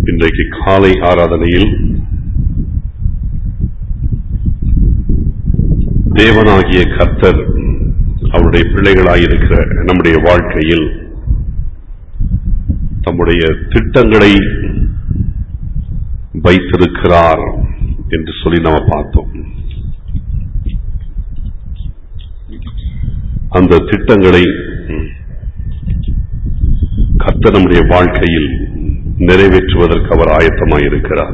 இன்றைக்கு காலை ஆராதனையில் தேவனாகிய கர்த்தர் அவருடைய பிள்ளைகளாயிருக்கிற நம்முடைய வாழ்க்கையில் தம்முடைய திட்டங்களை வைத்திருக்கிறார் என்று சொல்லி நாம பார்த்தோம் அந்த திட்டங்களை கர்த்தர் நம்முடைய வாழ்க்கையில் நிறைவேற்றுவதற்கு அவர் ஆயத்தமாயிருக்கிறார்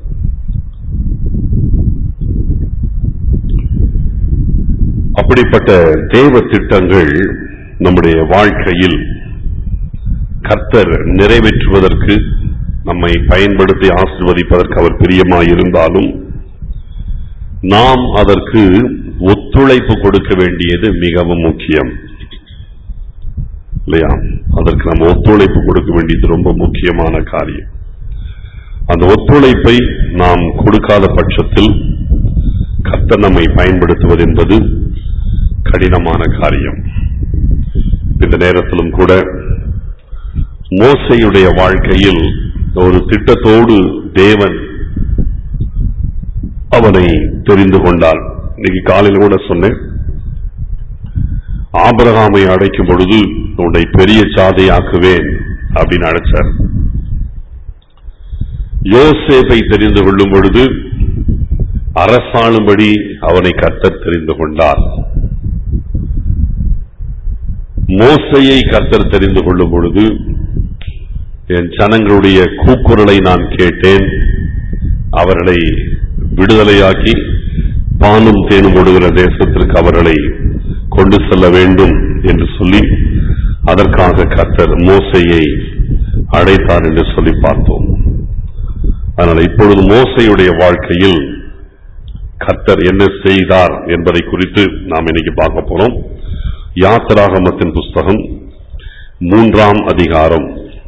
அப்படிப்பட்ட தேவ திட்டங்கள் நம்முடைய வாழ்க்கையில் கர்த்தர் நிறைவேற்றுவதற்கு நம்மை பயன்படுத்தி ஆசிர்வதிப்பதற்கு அவர் பிரியமாயிருந்தாலும் நாம் அதற்கு ஒத்துழைப்பு கொடுக்க வேண்டியது மிகவும் முக்கியம் இல்லையா அதற்கு நம்ம ஒத்துழைப்பு கொடுக்க வேண்டியது ரொம்ப முக்கியமான காரியம் அந்த ஒத்துழைப்பை நாம் கொடுக்காத பட்சத்தில் கர்த்தர் நம்மை பயன்படுத்துவது என்பது கடினமான காரியம் இந்த நேரத்திலும் கூட மோசையுடைய வாழ்க்கையில் ஒரு திட்டத்தோடு தேவன் அவனை தெரிந்து கொண்டார் இன்னைக்கு காலையில் கூட சொன்னேன் ஆபிரகாமை அடைக்கும் பொழுது உன்னை பெரிய சாதையாக்குவேன் அப்படின்னு அழைச்சார் யோசேப்பை தெரிந்து கொள்ளும் பொழுது அரசாளும்படி அவனை கர்த்தர் தெரிந்து கொண்டார் மோசையை கர்த்தர் தெரிந்து கொள்ளும் பொழுது என் ஜனங்களுடைய கூக்குரலை நான் கேட்டேன் அவர்களை விடுதலையாக்கி பாலும் தேனும் ஓடுகிற தேசத்திற்கு அவர்களை கொண்டு செல்ல வேண்டும் என்று சொல்லி அதற்காக கர்த்தர் மோசையை அழைத்தார் என்று சொல்லி பார்த்தோம் அதனால் இப்பொழுது மோசையுடைய வாழ்க்கையில் கர்த்தர் என்ன செய்தார் என்பதை குறித்து நாம் இன்னைக்கு பார்க்க போறோம் யாத்திராகமத்தின் புஸ்தகம் மூன்றாம் அதிகாரம்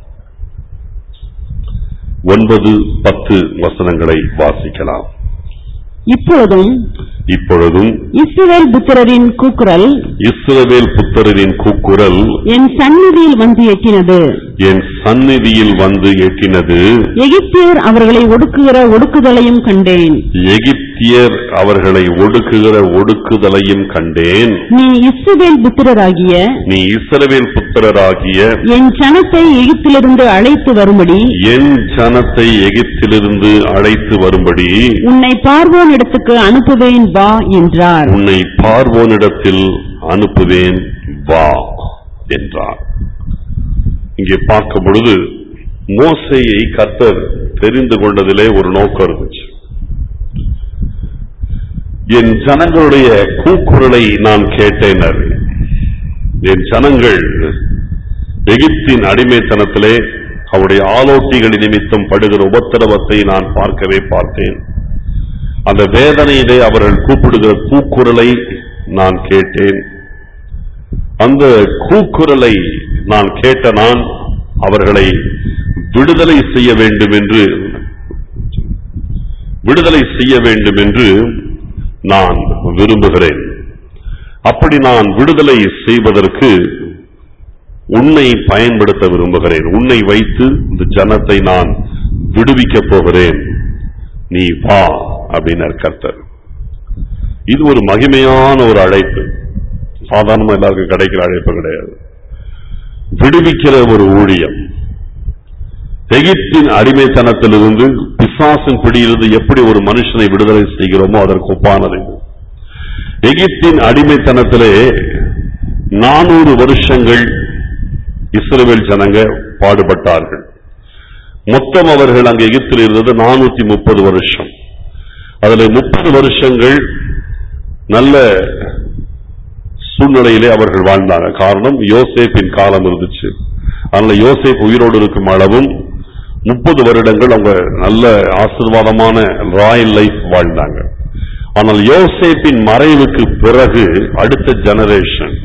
ஒன்பது பத்து வசனங்களை வாசிக்கலாம் இப்பொழுதும் இப்பொழுதும் இஸ்ரவேல் புத்திரரின் கூக்குரல் இஸ்ரவேல் புத்தரின் கூக்குரல் என் சந்நிதியில் வந்து எட்டினது என் சந்நிதியில் வந்து எட்டினது எகிப்தியர் அவர்களை ஒடுக்குகிற ஒடுக்குதலையும் கண்டேன் எகிப்தியர் அவர்களை ஒடுக்குகிற ஒடுக்குதலையும் கண்டேன் நீ இஸ்ரவேல் புத்திரராகிய நீ இஸ்ரவேல் புத்திரராகிய என் ஜனத்தை எகிப்திலிருந்து அழைத்து வரும்படி என் ஜனத்தை எகிப்திலிருந்து அழைத்து வரும்படி உன்னை பார்வோனிடத்துக்கு அனுப்புவேன் வா என்றார் உன்னை பார்வோனிடத்தில் அனுப்புவேன் வா என்றார் இங்கே பார்க்கும் பொழுது மோசையை கர்த்தர் தெரிந்து கொண்டதிலே ஒரு நோக்கம் இருந்துச்சு என் ஜனங்களுடைய கூக்குரலை நான் கேட்டேன் என் ஜனங்கள் எகிப்தின் அடிமைத்தனத்திலே அவருடைய ஆலோட்டிகளின் நிமித்தம் படுகிற உபத்திரவத்தை நான் பார்க்கவே பார்த்தேன் அந்த வேதனையிலே அவர்கள் கூப்பிடுகிற கூக்குரலை நான் கேட்டேன் அந்த கூக்குரலை நான் கேட்ட நான் அவர்களை விடுதலை செய்ய வேண்டும் என்று விடுதலை செய்ய வேண்டும் என்று நான் விரும்புகிறேன் அப்படி நான் விடுதலை செய்வதற்கு உன்னை பயன்படுத்த விரும்புகிறேன் உன்னை வைத்து இந்த ஜனத்தை நான் விடுவிக்கப் போகிறேன் நீ வா அப்படின்னார் கர்த்தர் இது ஒரு மகிமையான ஒரு அழைப்பு சாதாரணமா எல்லாருக்கும் கிடைக்கிற அழைப்பு கிடையாது விடுவிக்கிற ஒரு ஊழியம் எகிப்தின் அடிமைத்தனத்திலிருந்து பிசாசின் பிடியிலிருந்து எப்படி ஒரு மனுஷனை விடுதலை செய்கிறோமோ அதற்கு ஒப்பானது இது. எகிப்தின் அடிமைத்தனத்திலே நானூறு வருஷங்கள் இஸ்ரவேல் ஜனங்க பாடுபட்டார்கள் மொத்தம் அவர்கள் அங்கு எகிப்தில் இருந்தது நானூத்தி முப்பது வருஷம் அதுல முப்பது வருஷங்கள் நல்ல சூழ்நிலையிலே அவர்கள் வாழ்ந்தாங்க காரணம் யோசேப்பின் காலம் இருந்துச்சு அதனால யோசேப் உயிரோடு இருக்கும் அளவும் முப்பது வருடங்கள் அவங்க நல்ல ஆசீர்வாதமான ராயல் லைஃப் வாழ்ந்தாங்க ஆனால் யோசேப்பின் மறைவுக்கு பிறகு அடுத்த ஜெனரேஷன்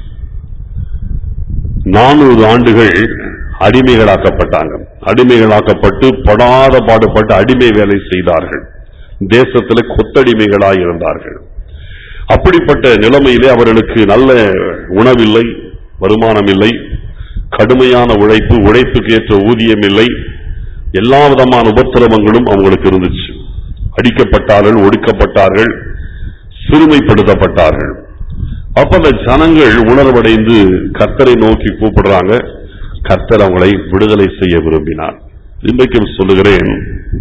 நானூறு ஆண்டுகள் அடிமைகளாக்கப்பட்டாங்க அடிமைகளாக்கப்பட்டு படாத பாடுபட்டு அடிமை வேலை செய்தார்கள் தேசத்துல கொத்தடிமைகளாய் இருந்தார்கள் அப்படிப்பட்ட நிலைமையிலே அவர்களுக்கு நல்ல உணவில்லை வருமானம் இல்லை கடுமையான உழைப்பு உழைப்புக்கு ஏற்ற ஊதியம் இல்லை எல்லா விதமான உபத்திரவங்களும் அவங்களுக்கு இருந்துச்சு அடிக்கப்பட்டார்கள் ஒடுக்கப்பட்டார்கள் சிறுமைப்படுத்தப்பட்டார்கள் அப்ப அந்த ஜனங்கள் உணர்வடைந்து கர்த்தரை நோக்கி கூப்பிடுறாங்க கர்த்தர் அவங்களை விடுதலை செய்ய விரும்பினார் இன்றைக்கும் சொல்லுகிறேன்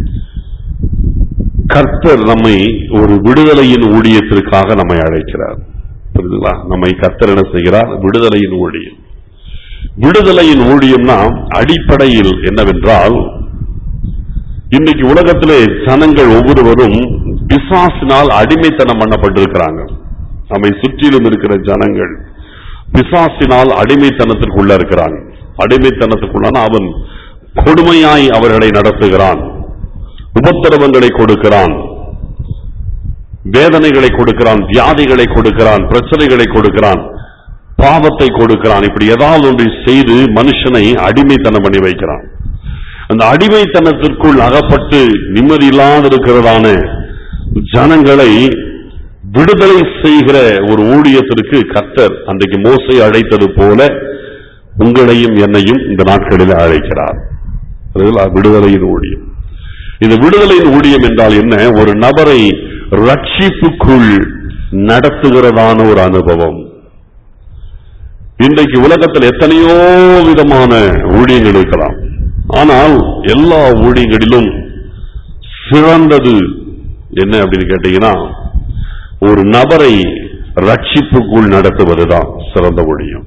கர்த்தர் நம்மை ஒரு விடுதலையின் ஊழியத்திற்காக நம்மை அழைக்கிறார் புரியுதுங்களா நம்மை கர்த்தர் என்ன செய்கிறார் விடுதலையின் ஊழியம் விடுதலையின் ஊழியம்னா அடிப்படையில் என்னவென்றால் இன்னைக்கு உலகத்திலே ஜனங்கள் ஒவ்வொருவரும் பிசாசினால் அடிமைத்தனம் பண்ணப்பட்டிருக்கிறாங்க நம்மை சுற்றிலும் இருக்கிற ஜனங்கள் பிசாசினால் அடிமைத்தனத்திற்குள்ள இருக்கிறாங்க அடிமைத்தனத்துக்குள்ளான அவன் கொடுமையாய் அவர்களை நடத்துகிறான் உபத்திரவங்களை கொடுக்கிறான் வேதனைகளை கொடுக்கிறான் வியாதிகளை கொடுக்கிறான் பிரச்சனைகளை கொடுக்கிறான் பாவத்தை கொடுக்கிறான் இப்படி ஏதாவது ஒன்றை செய்து மனுஷனை அடிமைத்தனம் பண்ணி வைக்கிறான் அந்த அடிமைத்தனத்திற்குள் அகப்பட்டு நிம்மதி இல்லாது இருக்கிறதான ஜனங்களை விடுதலை செய்கிற ஒரு ஊழியத்திற்கு கர்த்தர் அன்றைக்கு மோசை அழைத்தது போல உங்களையும் என்னையும் இந்த நாட்களில் அழைக்கிறார் அதுதான் விடுதலையின் ஊழியம் இந்த விடுதலையின் ஊழியம் என்றால் என்ன ஒரு நபரை ரட்சிப்புக்குள் நடத்துகிறதான ஒரு அனுபவம் இன்றைக்கு உலகத்தில் எத்தனையோ விதமான ஊழியங்கள் இருக்கலாம் ஆனால் எல்லா ஊழியங்களிலும் சிறந்தது என்ன அப்படின்னு கேட்டீங்கன்னா ஒரு நபரை ரட்சிப்புக்குள் நடத்துவதுதான் சிறந்த ஊழியம்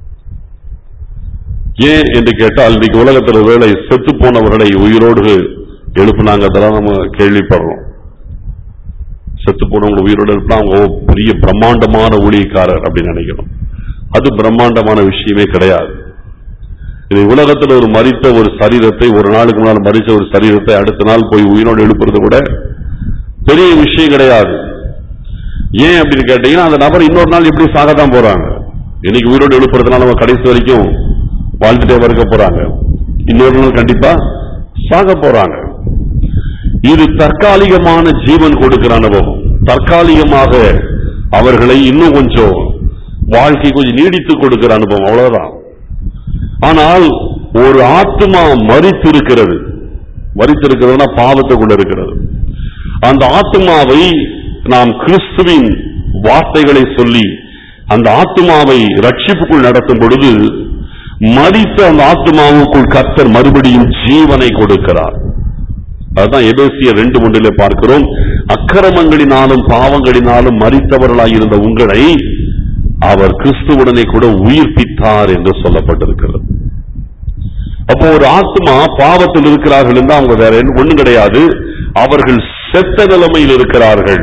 ஏன் என்று கேட்டால் இன்னைக்கு உலகத்தில் வேலை செத்து போனவர்களை உயிரோடு எழுப்புனாங்க அதெல்லாம் நம்ம கேள்விப்படுறோம் செத்து போனவங்க உயிரோடு எழுப்பினா அவங்க ஓ, பெரிய பிரம்மாண்டமான ஊழியக்காரர் அப்படின்னு நினைக்கிறோம் அது பிரம்மாண்டமான விஷயமே கிடையாது இது உலகத்தில் ஒரு மரித்த ஒரு சரீரத்தை ஒரு நாளுக்கு முன்னால் மரித்த ஒரு சரீரத்தை அடுத்த நாள் போய் உயிரோடு எழுப்புறது கூட பெரிய விஷயம் கிடையாது ஏன் அப்படின்னு கேட்டீங்கன்னா அந்த நபர் இன்னொரு நாள் எப்படி சாகத்தான் போறாங்க இன்னைக்கு உயிரோடு எழுப்புறதுனால அவங்க கடைசி வரைக்கும் வாழ்ந்துட்டே இருக்க போறாங்க இன்னொரு நாள் கண்டிப்பா சாக போறாங்க இது தற்காலிகமான ஜீவன் கொடுக்கிற அனுபவம் தற்காலிகமாக அவர்களை இன்னும் கொஞ்சம் வாழ்க்கை கொஞ்சம் நீடித்து கொடுக்கிற அனுபவம் அவ்வளவுதான் ஆனால் ஒரு ஆத்மா மறித்திருக்கிறது மறித்திருக்கிறதுனா பாவத்துக்குள்ள இருக்கிறது அந்த ஆத்மாவை நாம் கிறிஸ்துவின் வார்த்தைகளை சொல்லி அந்த ஆத்மாவை ரட்சிப்புக்குள் நடத்தும் பொழுது மறித்த அந்த ஆத்மாவுக்குள் கர்த்தர் மறுபடியும் ஜீவனை கொடுக்கிறார் அதுதான் எபேசிய ரெண்டு ஒன்றிலே பார்க்கிறோம் அக்கிரமங்களினாலும் பாவங்களினாலும் மறித்தவர்களாய் இருந்த உங்களை அவர் கிறிஸ்துவுடனே கூட உயிர்ப்பித்தார் என்று சொல்லப்பட்டிருக்கிறது அப்போ ஒரு ஆத்மா பாவத்தில் இருக்கிறார்கள் என்றால் அவங்க வேற என்ன- ஒண்ணும் கிடையாது அவர்கள் செத்த நிலைமையில் இருக்கிறார்கள்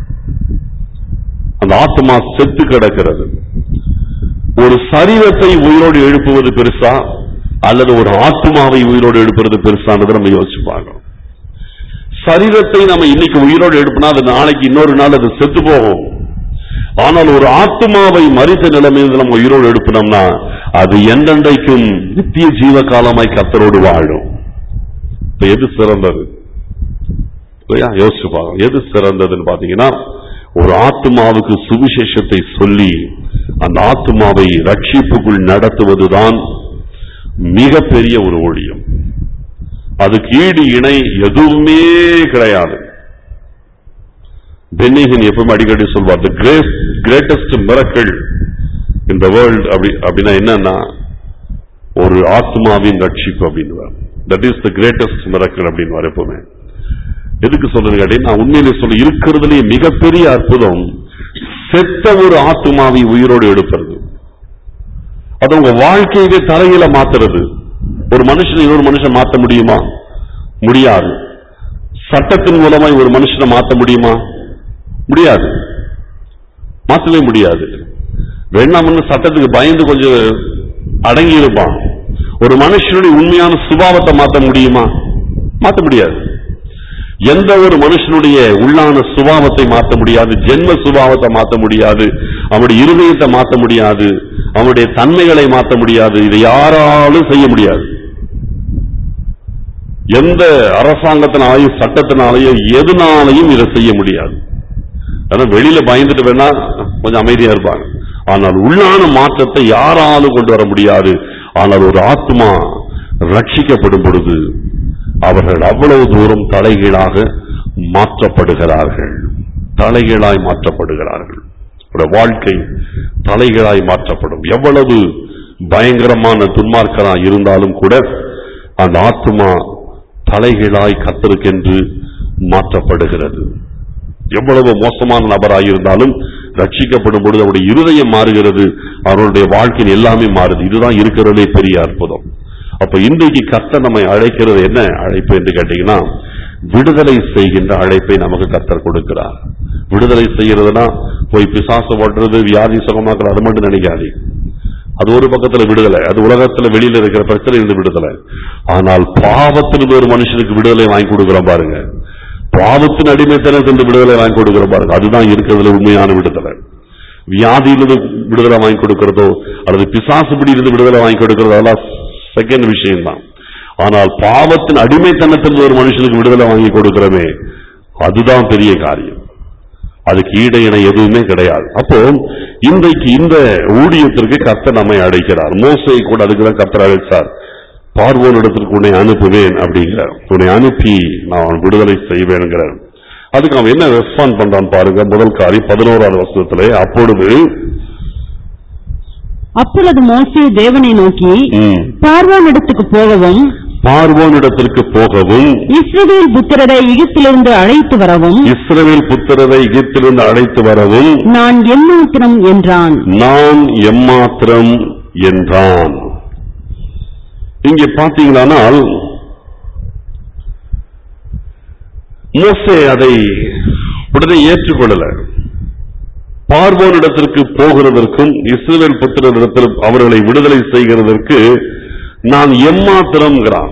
அந்த ஆத்மா செத்து கிடக்கிறது ஒரு சரீரத்தை உயிரோடு எழுப்புவது பெருசா அல்லது ஒரு ஆத்மாவை உயிரோடு எழுப்புறது பெருசான்றதை நம்ம யோசிச்சு பார்க்கணும் சரீரத்தை நம்ம இன்னைக்கு உயிரோடு எழுப்பினா அது நாளைக்கு இன்னொரு நாள் அது செத்து போகும் ஆனால் ஒரு ஆத்மாவை மறித்த நிலைமையில் நம்ம உயிரோடு எழுப்பினோம்னா அது எந்தெண்டைக்கும் நித்திய ஜீவ காலமாய் கர்த்தரோடு வாழும் இப்ப எது சிறந்தது இல்லையா யோசிச்சு பாருங்க எது சிறந்ததுன்னு பாத்தீங்கன்னா ஒரு ஆத்மாவுக்கு சுவிசேஷத்தை சொல்லி அந்த ஆத்மாவை ரட்சிப்புக்குள் நடத்துவதுதான் மிகப்பெரிய ஒரு ஊழியம் அதுக்கு ஈடு இணை எதுவுமே கிடையாது பென்னிகன் எப்பவுமே அடிக்கடி சொல்வார் தி கிரேட் கிரேட்டஸ்ட் மிரக்கிள் இந்த வேர்ல்ட் அப்படி அப்படின்னா என்னன்னா ஒரு ஆத்மாவின் ரட்சிப்பு அப்படின்னு that is the greatest miracle அப்படின்னு எப்பவுமே எதுக்கு சொல்றது கேட்டீங்கன்னா நான் உண்மையிலே சொல்ல இருக்கிறதுலே மிகப்பெரிய அற்புதம் செத்த ஒரு ஆத்மாவை உயிரோடு எடுப்பது அது உங்க வாழ்க்கையவே தலையில மாத்துறது ஒரு மனுஷன் இன்னொரு மனுஷன் மாத்த முடியுமா முடியாது சட்டத்தின் மூலமாய் ஒரு மனுஷனை மாத்த முடியுமா முடியாது மாத்தவே முடியாது வேணாம்னு சட்டத்துக்கு பயந்து கொஞ்சம் அடங்கி இருப்பான் ஒரு மனுஷனுடைய உண்மையான சுபாவத்தை மாத்த முடியுமா மாத்த முடியாது எந்த ஒரு மனுஷனுடைய உள்ளான சுபாவத்தை மாற்ற முடியாது ஜென்ம சுபாவத்தை மாற்ற முடியாது அவனுடைய இருதயத்தை மாற்ற முடியாது அவனுடைய தன்மைகளை மாற்ற முடியாது இதை யாராலும் செய்ய முடியாது எந்த அரசாங்கத்தினாலையும் சட்டத்தினாலையும் எதுனாலையும் இதை செய்ய முடியாது ஆனா வெளியில பயந்துட்டு வேணா கொஞ்சம் அமைதியா இருப்பாங்க ஆனால் உள்ளான மாற்றத்தை யாராலும் கொண்டு வர முடியாது ஆனால் ஒரு ஆத்மா ரட்சிக்கப்படும் பொழுது அவர்கள் அவ்வளவு தூரம் தலைகீழாக மாற்றப்படுகிறார்கள் தலைகீழாய் மாற்றப்படுகிறார்கள் அவருடைய வாழ்க்கை தலைகீழாய் மாற்றப்படும் எவ்வளவு பயங்கரமான துன்மார்க்கராய் இருந்தாலும் கூட அந்த ஆத்மா தலைகீழாய் கத்தருக்கென்று மாற்றப்படுகிறது எவ்வளவு மோசமான நபராய் இருந்தாலும் ரட்சிக்கப்படும் பொழுது அவருடைய இருதயம் மாறுகிறது அவருடைய வாழ்க்கையில் எல்லாமே மாறுது இதுதான் இருக்கிறதே பெரிய அற்புதம் அப்ப இன்றைக்கு கர்த்தர் நம்மை அழைக்கிறது என்ன அழைப்பு என்று கேட்டீங்கன்னா விடுதலை செய்கின்ற அழைப்பை நமக்கு கர்த்தர் கொடுக்கிறார் விடுதலை செய்யறதுனா போய் பிசாசு ஓட்டுறது வியாதி சுகமாக்குறது அது மட்டும் நினைக்காதே அது ஒரு பக்கத்துல விடுதலை அது உலகத்துல வெளியில இருக்கிற பிரச்சனை இருந்து விடுதலை ஆனால் பாவத்திலிருந்து ஒரு மனுஷனுக்கு விடுதலை வாங்கி கொடுக்கிறோம் பாருங்க பாவத்தின் அடிமைத்தனத்திலிருந்து விடுதலை வாங்கி கொடுக்கிறோம் பாருங்க அதுதான் இருக்கிறதுல உண்மையான விடுதலை வியாதியிலிருந்து விடுதலை வாங்கி கொடுக்கிறதோ அல்லது பிசாசுபடி இருந்து விடுதலை வாங்கி கொடுக்கிறதோ அதெல்லாம் செகண்ட் விஷயம்தான் ஆனால் பாவத்தின் அடிமைத்தனத்திலிருந்து ஒரு மனுஷனுக்கு விடுதலை வாங்கி கொடுக்கிறோமே அதுதான் பெரிய காரியம் அதுக்கு ஈடு இணை எதுவுமே கிடையாது அப்போ இன்றைக்கு இந்த ஊழியத்திற்கு கர்த்தர் நம்மை அழைக்கிறார் மோசை கூட அதுக்கு தான் கர்த்தர் அழைச்சார் பார்வோனிடத்திற்கு உன்னை அனுப்புவேன் அப்படிங்கிறார் உன்னை அனுப்பி நான் விடுதலை செய்வேன்கிறார் அதுக்கு அவன் என்ன ரெஸ்பாண்ட் பண்றான் பாருங்க முதல் காரியம் பதினோராவது வருஷத்துல அப்பொழுது அப்பொழுது மோசே தேவனை நோக்கி ம், பார்வோனிடத்துக்கு போகவும் பார்வோனிடத்திற்கு போகவும் இஸ்ரவேல் புத்திரரை எகிப்திலிருந்து அழைத்து வரவும் இஸ்ரவேல் புத்திரரை எகிப்திலிருந்து அழைத்து வரவும் நான் எம்மாத்திரம் என்றான் நான் எம்மாத்திரம் என்றான் இங்கே பார்த்தீங்களானால் மோசே அதை உடனே ஏற்றுக்கொள்ளல பார்வோனிடத்திற்கு போகிறதற்கும் இஸ்ரவேல் புத்திரரிடத்தில் அவர்களை விடுதலை செய்கிறதற்கு நான் எம்மாத்திரம்ங்கிறான்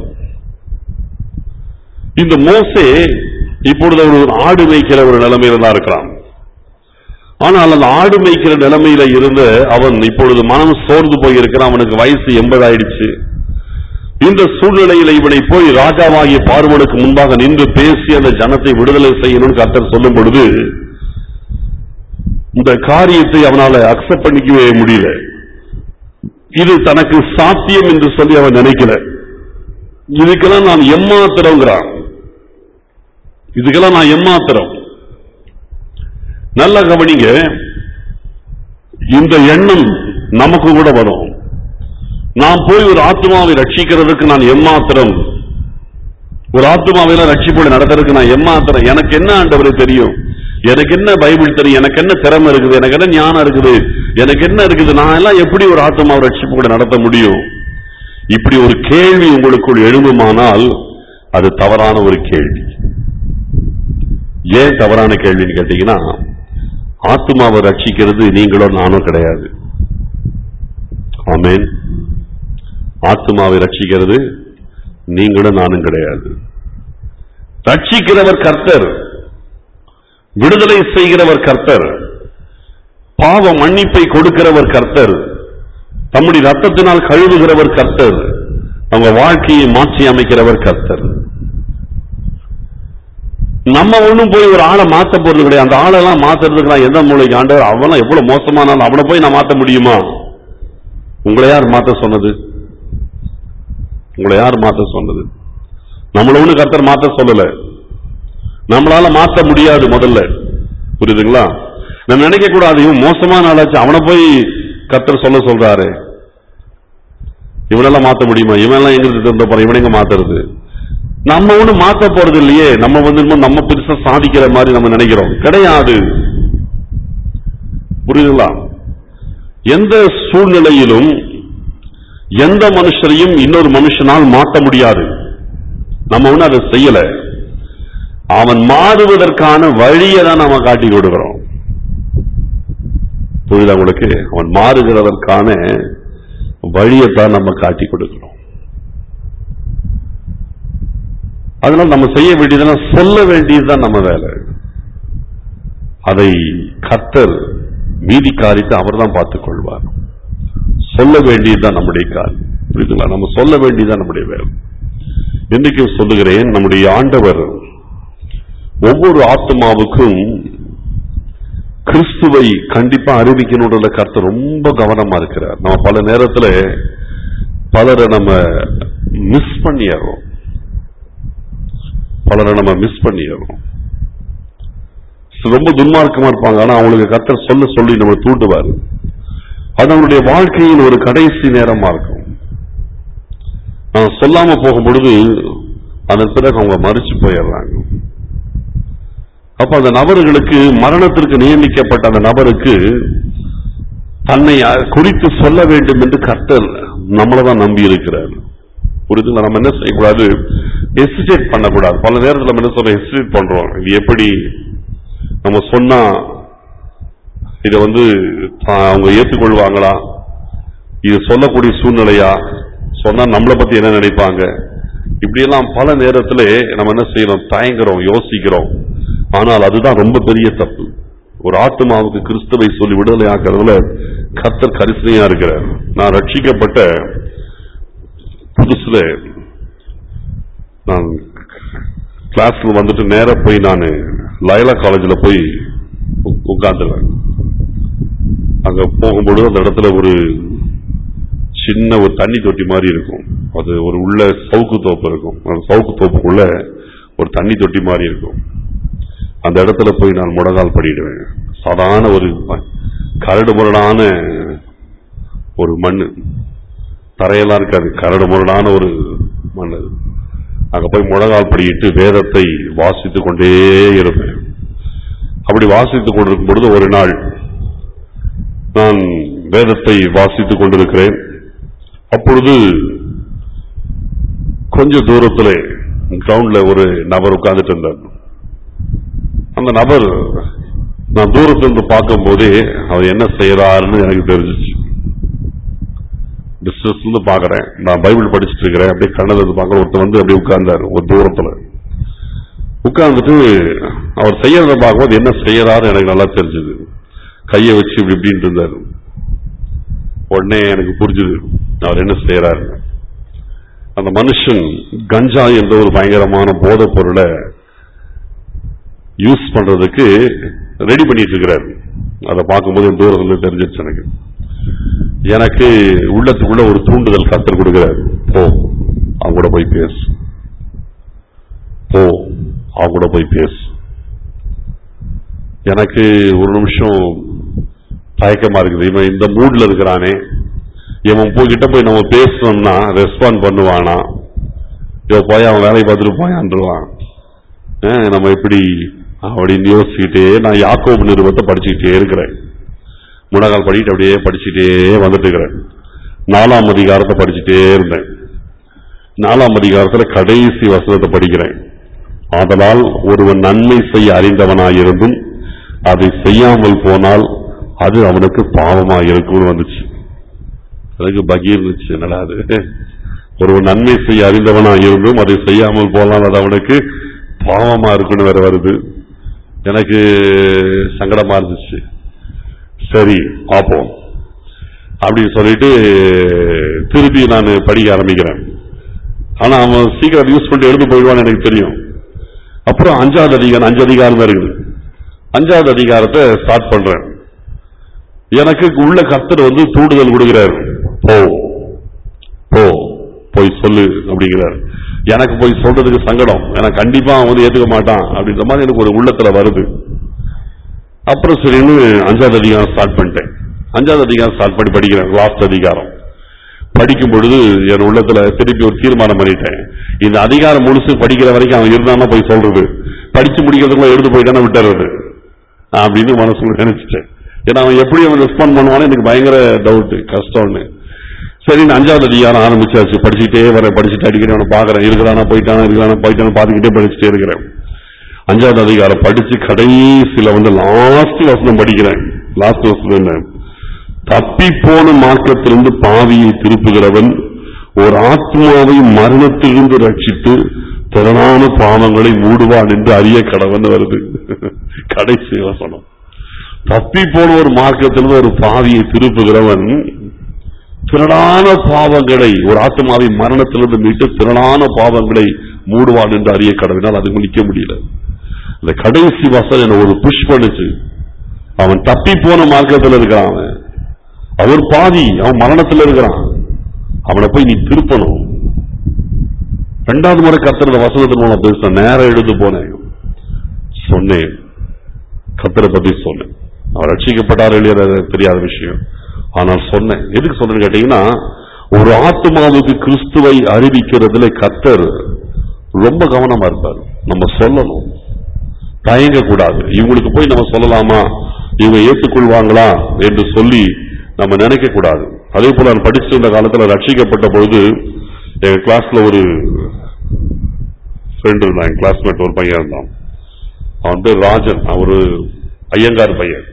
இந்த மோசே இப்பொழுது அவர் ஒரு ஆடு மேய்க்கிற ஒரு நிலைமையில தான் இருக்கிறான் ஆனால் அந்த ஆடு மேய்க்கிற நிலைமையில இருந்த அவன் இப்பொழுது மனம் சோர்ந்து போயிருக்கிறான் அவனுக்கு வயசு எண்பது ஆயிடுச்சு இந்த சூழ்நிலையில இவனை போய் ராஜாவாகிய பார்வனுக்கு முன்பாக நின்று பேசி அந்த ஜனத்தை விடுதலை செய்யணும்னு கர்த்தர் சொல்லும் பொழுது இந்த காரியத்தை அவனால அக்செப்ட் பண்ணிக்கவே முடியல இது தனக்கு சாத்தியம் என்று சொல்லி அவன் நினைக்கல இதுக்கெல்லாம் நான் எம்மாத்திரங்கிறான் இதுக்கெல்லாம் நான் எம்மாத்திரம் நல்ல கவனிங்க இந்த எண்ணம் நமக்கு கூட வரும் நான் போய் ஒரு ஆத்மாவை ரட்சிக்கிறதுக்கு நான் எம்மாத்திரம் ஒரு ஆத்மாவையில ரட்சிப்போடு நடத்துறதுக்கு நான் எம்மாத்திரம் எனக்கு என்ன ஆண்டவரை தெரியும் எனக்கு என்ன பைபிள் தெரியும் எனக்கு என்ன திறமை இருக்குது எனக்கு என்ன ஞானம் இருக்குது எனக்கு என்ன இருக்குது நான் எல்லாம் எப்படி ஒரு ஆத்மாவை ரட்சிப்போடு நடத்த முடியும் இப்படி ஒரு கேள்வி உங்களுக்குள் எழும்புமானால் அது தவறான ஒரு கேள்வி ஏன் தவறான கேள்வின்னு கேட்டீங்கன்னா ஆத்மாவை ரட்சிக்கிறது நீங்களோ நானோ கிடையாது ஆமென் ஆத்மாவை ரட்சிக்கிறது நீங்களும் நானும் கிடையாது ரட்சிக்கிறவர் கர்த்தர் விடுதலை செய்கிறவர் கர்த்தர் பாவ மன்னிப்பை கொடுக்கிறவர் கர்த்தர் தம்முடைய ரத்தத்தினால் கழுவுகிறவர் கர்த்தர் அவங்க வாழ்க்கையை மாற்றி அமைக்கிறவர் கர்த்தர் நம்ம ஒண்ணும் போய் ஒரு ஆளை மாத்த போறது கிடையாது அந்த ஆளெல்லாம் மாத்துறதுக்கு நான் எந்த மூளைக்கு ஆண்டவர் அவன் எவ்வளவு மோசமானாலும் அவனை போய் நான் மாத்த முடியுமா உங்களை யார் மாத்த சொன்னது உங்களை யார் மாத்த சொன்னது நம்மள ஒண்ணு கர்த்தர் மாத்த சொல்லல நம்மளால மாத்த முடியாது முதல்ல புரியுதுங்களா நம்ம நினைக்க கூடாது இவன் மோசமான ஆளாச்சு அவனை போய் கர்த்தர் சொல்ல சொல்றாரு இவனெல்லாம் மாத்த முடியுமா இவனெல்லாம் எங்க இருந்த போற இவனை எங்க மாத்துறது நம்ம ஒண்ணு மாத்த போறது இல்லையே நம்ம வந்து இன்னும் நம்ம பெருசா சாதிக்கிற மாதிரி நம்ம நினைக்கிறோம் கிடையாது புரியுதுங்களா எந்த சூழ்நிலையிலும் எந்த மனுஷரையும் இன்னொரு மனுஷனால் மாற்ற முடியாது நம்ம ஒண்ணு அதை செய்யல அவன் மாறுவதற்கான வழியை தான் நாம காட்டி கொடுக்கிறோம் புரியுதா உங்களுக்கு அவன் மாறுகிறதற்கான வழியைத்தான் நம்ம காட்டி கொடுக்கிறோம் அதனால நம்ம செய்ய வேண்டியதெல்லாம் சொல்ல வேண்டியதுதான் நம்ம வேலை அதை கத்தர் மீதி காரியத்தை அவர் தான் பார்த்துக் கொள்வார் சொல்ல வேண்டியதுதான் நம்முடைய காரியம் புரியுதுங்களா நம்ம சொல்ல வேண்டியதுதான் நம்முடைய வேலை இன்றைக்கும் சொல்லுகிறேன் நம்முடைய ஆண்டவர் ஒவ்வொரு ஆத்மாவுக்கும் கிறிஸ்துவை கண்டிப்பா அறிவிக்கணுன்ற கருத்து ரொம்ப கவனமா இருக்கிறார் நம்ம பல நேரத்துல பலரை நம்ம மிஸ் பண்ணிடுறோம் பலரை நம்ம மிஸ் பண்ணிடுறோம் ரொம்ப துன்மார்க்கமா இருப்பாங்க ஆனா அவங்களுக்கு கத்தர் சொல்ல சொல்லி நம்ம தூண்டுவார் அது அவங்களுடைய வாழ்க்கையின் ஒரு கடைசி நேரமா இருக்கும் நான் சொல்லாம போகும் பொழுது அதன் பிறகு அவங்க மறிச்சு போயிடுறாங்க அப்ப அந்த நபர்களுக்கு மரணத்திற்கு நியமிக்கப்பட்ட அந்த நபருக்கு தன்னை அ- குறித்து சொல்ல வேண்டும் என்று கர்த்தர் நம்மளதான் நம்பி இருக்கிறார் புரியுதுங்களா நம்ம என்ன செய்யக்கூடாது ஹெசிடேட் பண்ணக்கூடாது பல நேரத்தில் நம்ம என்ன சொல்ற ஹெசிடேட் பண்றோம் இது எப்படி நம்ம சொன்னா இதை வந்து ஆ, அவங்க ஏற்றுக்கொள்வாங்களா இது சொல்லக்கூடிய சூழ்நிலையா சொன்னா நம்மளை பத்தி என்ன நினைப்பாங்க இப்படியெல்லாம் பல நேரத்துல நம்ம என்ன செய்யறோம் தயங்குறோம் யோசிக்கிறோம் ஆனால் அதுதான் ரொம்ப பெரிய தப்பு ஒரு ஆத்மாவுக்கு கிறிஸ்துவை சொல்லி விடுதலை ஆக்குறதுல கர்த்தர் கரிசனையா இருக்கிறார் நான் ரட்சிக்கப்பட்ட புதுசுல நான் கிளாஸ்ல வந்துட்டு நேரா போய் நான் லயலா காலேஜில் போய் உட்காந்துருவேன் அங்க போகும்பொழுது அந்த இடத்துல ஒரு சின்ன ஒரு தண்ணி தொட்டி மாதிரி இருக்கும் அது ஒரு உள்ள சவுக்கு தோப்பு இருக்கும் அந்த சவுக்கு தோப்புக்குள்ள ஒரு தண்ணி தொட்டி மாதிரி இருக்கும் அந்த இடத்துல போய் நான் முடங்கால் படிடுவேன் சாதாரண ஒரு ம- கரடு முரடான ஒரு மண்ணு தரையெல்லாம் இருக்காது கரடு முரடான ஒரு மண் அது அங்க போய் முழங்கால் படியிட்டு வேதத்தை வாசித்துக் கொண்டே இருப்பேன் அப்படி வாசித்துக் கொண்டிருக்கும் பொழுது ஒரு நாள் நான் வேதத்தை வாசித்துக் கொண்டிருக்கிறேன் அப்பொழுது கொஞ்ச தூரத்துல கிரவுண்ட்ல ஒரு நபர் உட்கார்ந்துட்டு இருந்தார் அந்த நபர் நான் தூரத்திலிருந்து பார்க்கும் போதே அவர் என்ன செய்யறாருன்னு எனக்கு தெரிஞ்சிச்சு டிஸ்டன்ஸ் இருந்து பாக்குறேன் நான் பைபிள் படிச்சுட்டு இருக்கிறேன் அப்படியே கண்ணது பார்க்கற ஒருத்தர் வந்து அப்படியே உட்கார்ந்தாரு ஒரு தூரத்துல உட்கார்ந்துட்டு அவர் செய்யறத பார்க்கும்போது என்ன செய்யறாரு எனக்கு நல்லா தெரிஞ்சது கையை வச்சு இப்படி இப்படின்னு இருந்தாரு உடனே எனக்கு புரிஞ்சுது அவர் என்ன செய்யறாரு அந்த மனுஷன் கஞ்சா என்ற ஒரு பயங்கரமான போதைப் பொருளை யூஸ் பண்றதுக்கு ரெடி பண்ணிட்டு இருக்கிறாரு அதை பார்க்கும்போது என் தூரத்துல தெரிஞ்சிருச்சு எனக்கு எனக்கு உள்ளத்துக்குள்ள ஒரு தூண்டுதல் கத்தர் கொடுக்கிறார் போ அவங்க கூட போய் பேசு போ அவங்க கூட போய் பேசு எனக்கு ஒரு நிமிஷம் தயக்கமா இருக்குது இவன் இந்த மூட்ல இருக்கிறானே இவன் போய் கிட்ட போய் நம்ம பேசணும்னா ரெஸ்பாண்ட் பண்ணுவானா இவன் போய் அவன் வேலையை பார்த்துட்டு போயான்ருவான் அஹ் நம்ம எப்படி அப்படின்னு யோசிச்சுக்கிட்டே நான் யாக்கோபு நிறுவத்தை படிச்சுக்கிட்டே இருக்கிறேன் முனகால் படிட்டு அப்படியே படிச்சுட்டே வந்துட்டு இருக்கிறேன் நாலாம் அதிகாரத்தை படிச்சுட்டே இருந்தேன் நாலாம் அதிகாரத்துல கடைசி வசனத்தை படிக்கிறேன் ஆதலால் ஒருவன் நன்மை செய்ய அறிந்தவனாயிருந்தும் அதை செய்யாமல் போனால் அது அவனுக்கு பாவமா இருக்கும்னு வந்துச்சு அதுக்கு பகீர் இருந்துச்சு என்னடா அது ஒருவன் நன்மை செய்ய அறிந்தவனா இருந்தும் அதை செய்யாமல் போனால் அது அவனுக்கு பாவமா இருக்குன்னு வேற வருது எனக்கு சங்கடமா இருந்துச்சு சரி பார்ப்போம் அப்படின்னு சொல்லிட்டு திருப்பி நான் படிக்க ஆரம்பிக்கிறேன் ஆனா அவன் சீக்கிரம் யூஸ் பண்ணிட்டு எழுந்து போயிடுவான்னு எனக்கு தெரியும் அப்புறம் அஞ்சாவது அதிகாரம் அஞ்சு அதிகாரம் தான் இருக்குது அஞ்சாவது அதிகாரத்தை ஸ்டார்ட் பண்றேன் எனக்கு உள்ள கர்த்தர் வந்து தூண்டுதல் கொடுக்கிறார் போ போ போய் சொல்லு அப்படிங்கிறார் எனக்கு போய் சொல்றதுக்கு சங்கடம் எனக்கு கண்டிப்பா அவன் வந்து ஏத்துக்க மாட்டான் அப்படின்ற மாதிரி எனக்கு ஒரு உள்ளத்துல வருது அப்புறம் சரின்னு அஞ்சாவது அதிகாரம் ஸ்டார்ட் பண்ணிட்டேன் அஞ்சாவது அதிகாரம் ஸ்டார்ட் பண்ணி படிக்கிறேன் லாஸ்ட் அதிகாரம் படிக்கும் பொழுது என் உள்ளத்துல திருப்பி ஒரு தீர்மானம் பண்ணிட்டேன் இந்த அதிகாரம் முழுசு படிக்கிற வரைக்கும் அவன் இருந்தானா போய் சொல்றது படிச்சு முடிக்கிறதுக்குள்ள எடுத்து போயிட்டானா விட்டுறது அப்படின்னு மனசுல நினைச்சிட்டேன் ஏன்னா அவன் எப்படி அவன் ரெஸ்பாண்ட் பண்ணுவான்னு எனக்கு பயங்கர டவுட் கஷ்டம்னு சரி நான் அஞ்சாவது அதிகாரம் ஆரம்பிச்சாச்சு படிச்சுட்டே வரேன் படிச்சுட்டு அடிக்கடி அவனை பாக்குறேன் இருக்கிறானா போயிட்டானா இருக்கிறானா போயிட்டானா பார்த்துக்கிட்டே படிச்சுட்டே இருக்கிறேன் அஞ்சாவது அதிகாரம் படிச்சு கடைசியில வந்து லாஸ்ட் வசனம் படிக்கிறேன் லாஸ்ட் வசனம் என்ன தப்பி போன மார்க்கத்திலிருந்து பாவியை திருப்புகிறவன் ஒரு ஆத்மாவை மரணத்திலிருந்து ரட்சித்து திறனான பாவங்களை மூடுவான் என்று அறிய கடவன் வருது கடைசி வசனம் தப்பி போன ஒரு மார்க்கத்திலிருந்து ஒரு பாவியை திருப்புகிறவன் திரளான பாவங்களை ஒரு ஆத்மாவை மரணத்திலிருந்து மீட்டு திரளான பாவங்களை மூடுவான் என்று அறிய கடவினால் அதுக்கு நிக்க முடியல அந்த கடைசி வசனம் என்ன ஒரு புஷ் பண்ணுச்சு அவன் தப்பி போன மார்க்கத்தில் இருக்கிறான் அவன் அவர் பாதி அவன் மரணத்தில் இருக்கிறான் அவனை போய் நீ திருப்பணும் ரெண்டாவது முறை கர்த்தர் இந்த வசனத்தின் மூலம் பேச நேரம் எழுந்து போனேன் சொன்னேன் கர்த்தரை பத்தி சொன்னேன் அவர் ரட்சிக்கப்பட்டார் இல்லையா அது தெரியாத விஷயம் ஆனால் சொன்னேன் எதுக்கு சொன்னேன்னு கேட்டீங்கன்னா ஒரு ஆத்மாவுக்கு கிறிஸ்துவை அறிவிக்கிறதுல கர்த்தர் ரொம்ப கவனமா இருப்பார் நம்ம சொல்லணும் தயங்க கூடாது இவங்களுக்கு போய் நம்ம சொல்லலாமா இவங்க ஏற்றுக்கொள்வாங்களா என்று சொல்லி நம்ம நினைக்க கூடாது அதே போல நான் படிச்சிருந்த காலத்துல ரட்சிக்கப்பட்ட பொழுது எங்க கிளாஸ்ல ஒரு ஃப்ரெண்ட் இருந்தான் என் கிளாஸ்மேட் ஒரு பையன் இருந்தான் அவன் பேர் ராஜன் அவரு ஐயங்கார் பையன்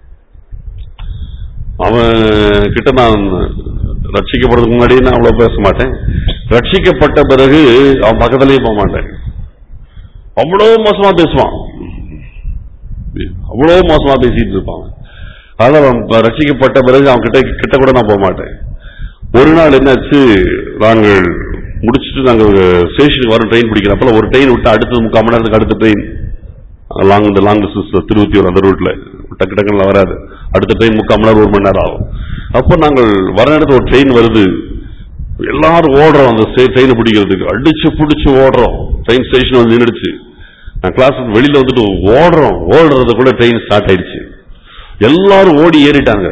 அவன் கிட்ட நான் ரட்சிக்கப்படுறதுக்கு முன்னாடியே நான் அவ்வளவு பேச மாட்டேன் ரட்சிக்கப்பட்ட பிறகு அவன் பக்கத்துலயே போக மாட்டேன் அவ்வளவு மோசமா பேசுவான் அவ்வளவு மோசமா பேசிட்டு இருப்பான் அதான் அவன் ப- ரட்சிக்கப்பட்ட பிறகு அவன் கிட்ட கிட்ட கூட நான் போக மாட்டேன் ஒரு நாள் என்னாச்சு நாங்கள் முடிச்சுட்டு நாங்க ஸ்டேஷனுக்கு வர ட்ரெயின் பிடிக்கிறப்பல ஒரு ட்ரெயின் விட்டு அடுத்தது முக்கால் மணி நேரத்துக்கு அடுத்த ட்ரெயின் லாங் இந்த லாங் டிஸ்டன்ஸ் திருவத்தியூர் அந்த ரூட்ல டக்கு டக்குன்னு வராது அடுத்த ட்ரெயின் முக்கால் மணி நேரம் ஒரு மணி நேரம் ஆகும் அப்போ நாங்கள் வர நேரத்தில் ஒரு ட்ரெயின் வருது எல்லாரும் ஓடுறோம் அந்த ட்ரெயினை பிடிக்கிறதுக்கு அடிச்சு பிடிச்சு ஓடுறோம் ட்ரெயின் ஸ்டேஷன் வந்து நின்றுச்சு நான் கிளாஸ் வெளியில வந்துட்டு ஓடுறோம் ஓடுறதுக்குள்ள ட்ரெயின் ஸ்டார்ட் ஆயிடுச்சு எல்லாரும் ஓடி ஏறிட்டாங்க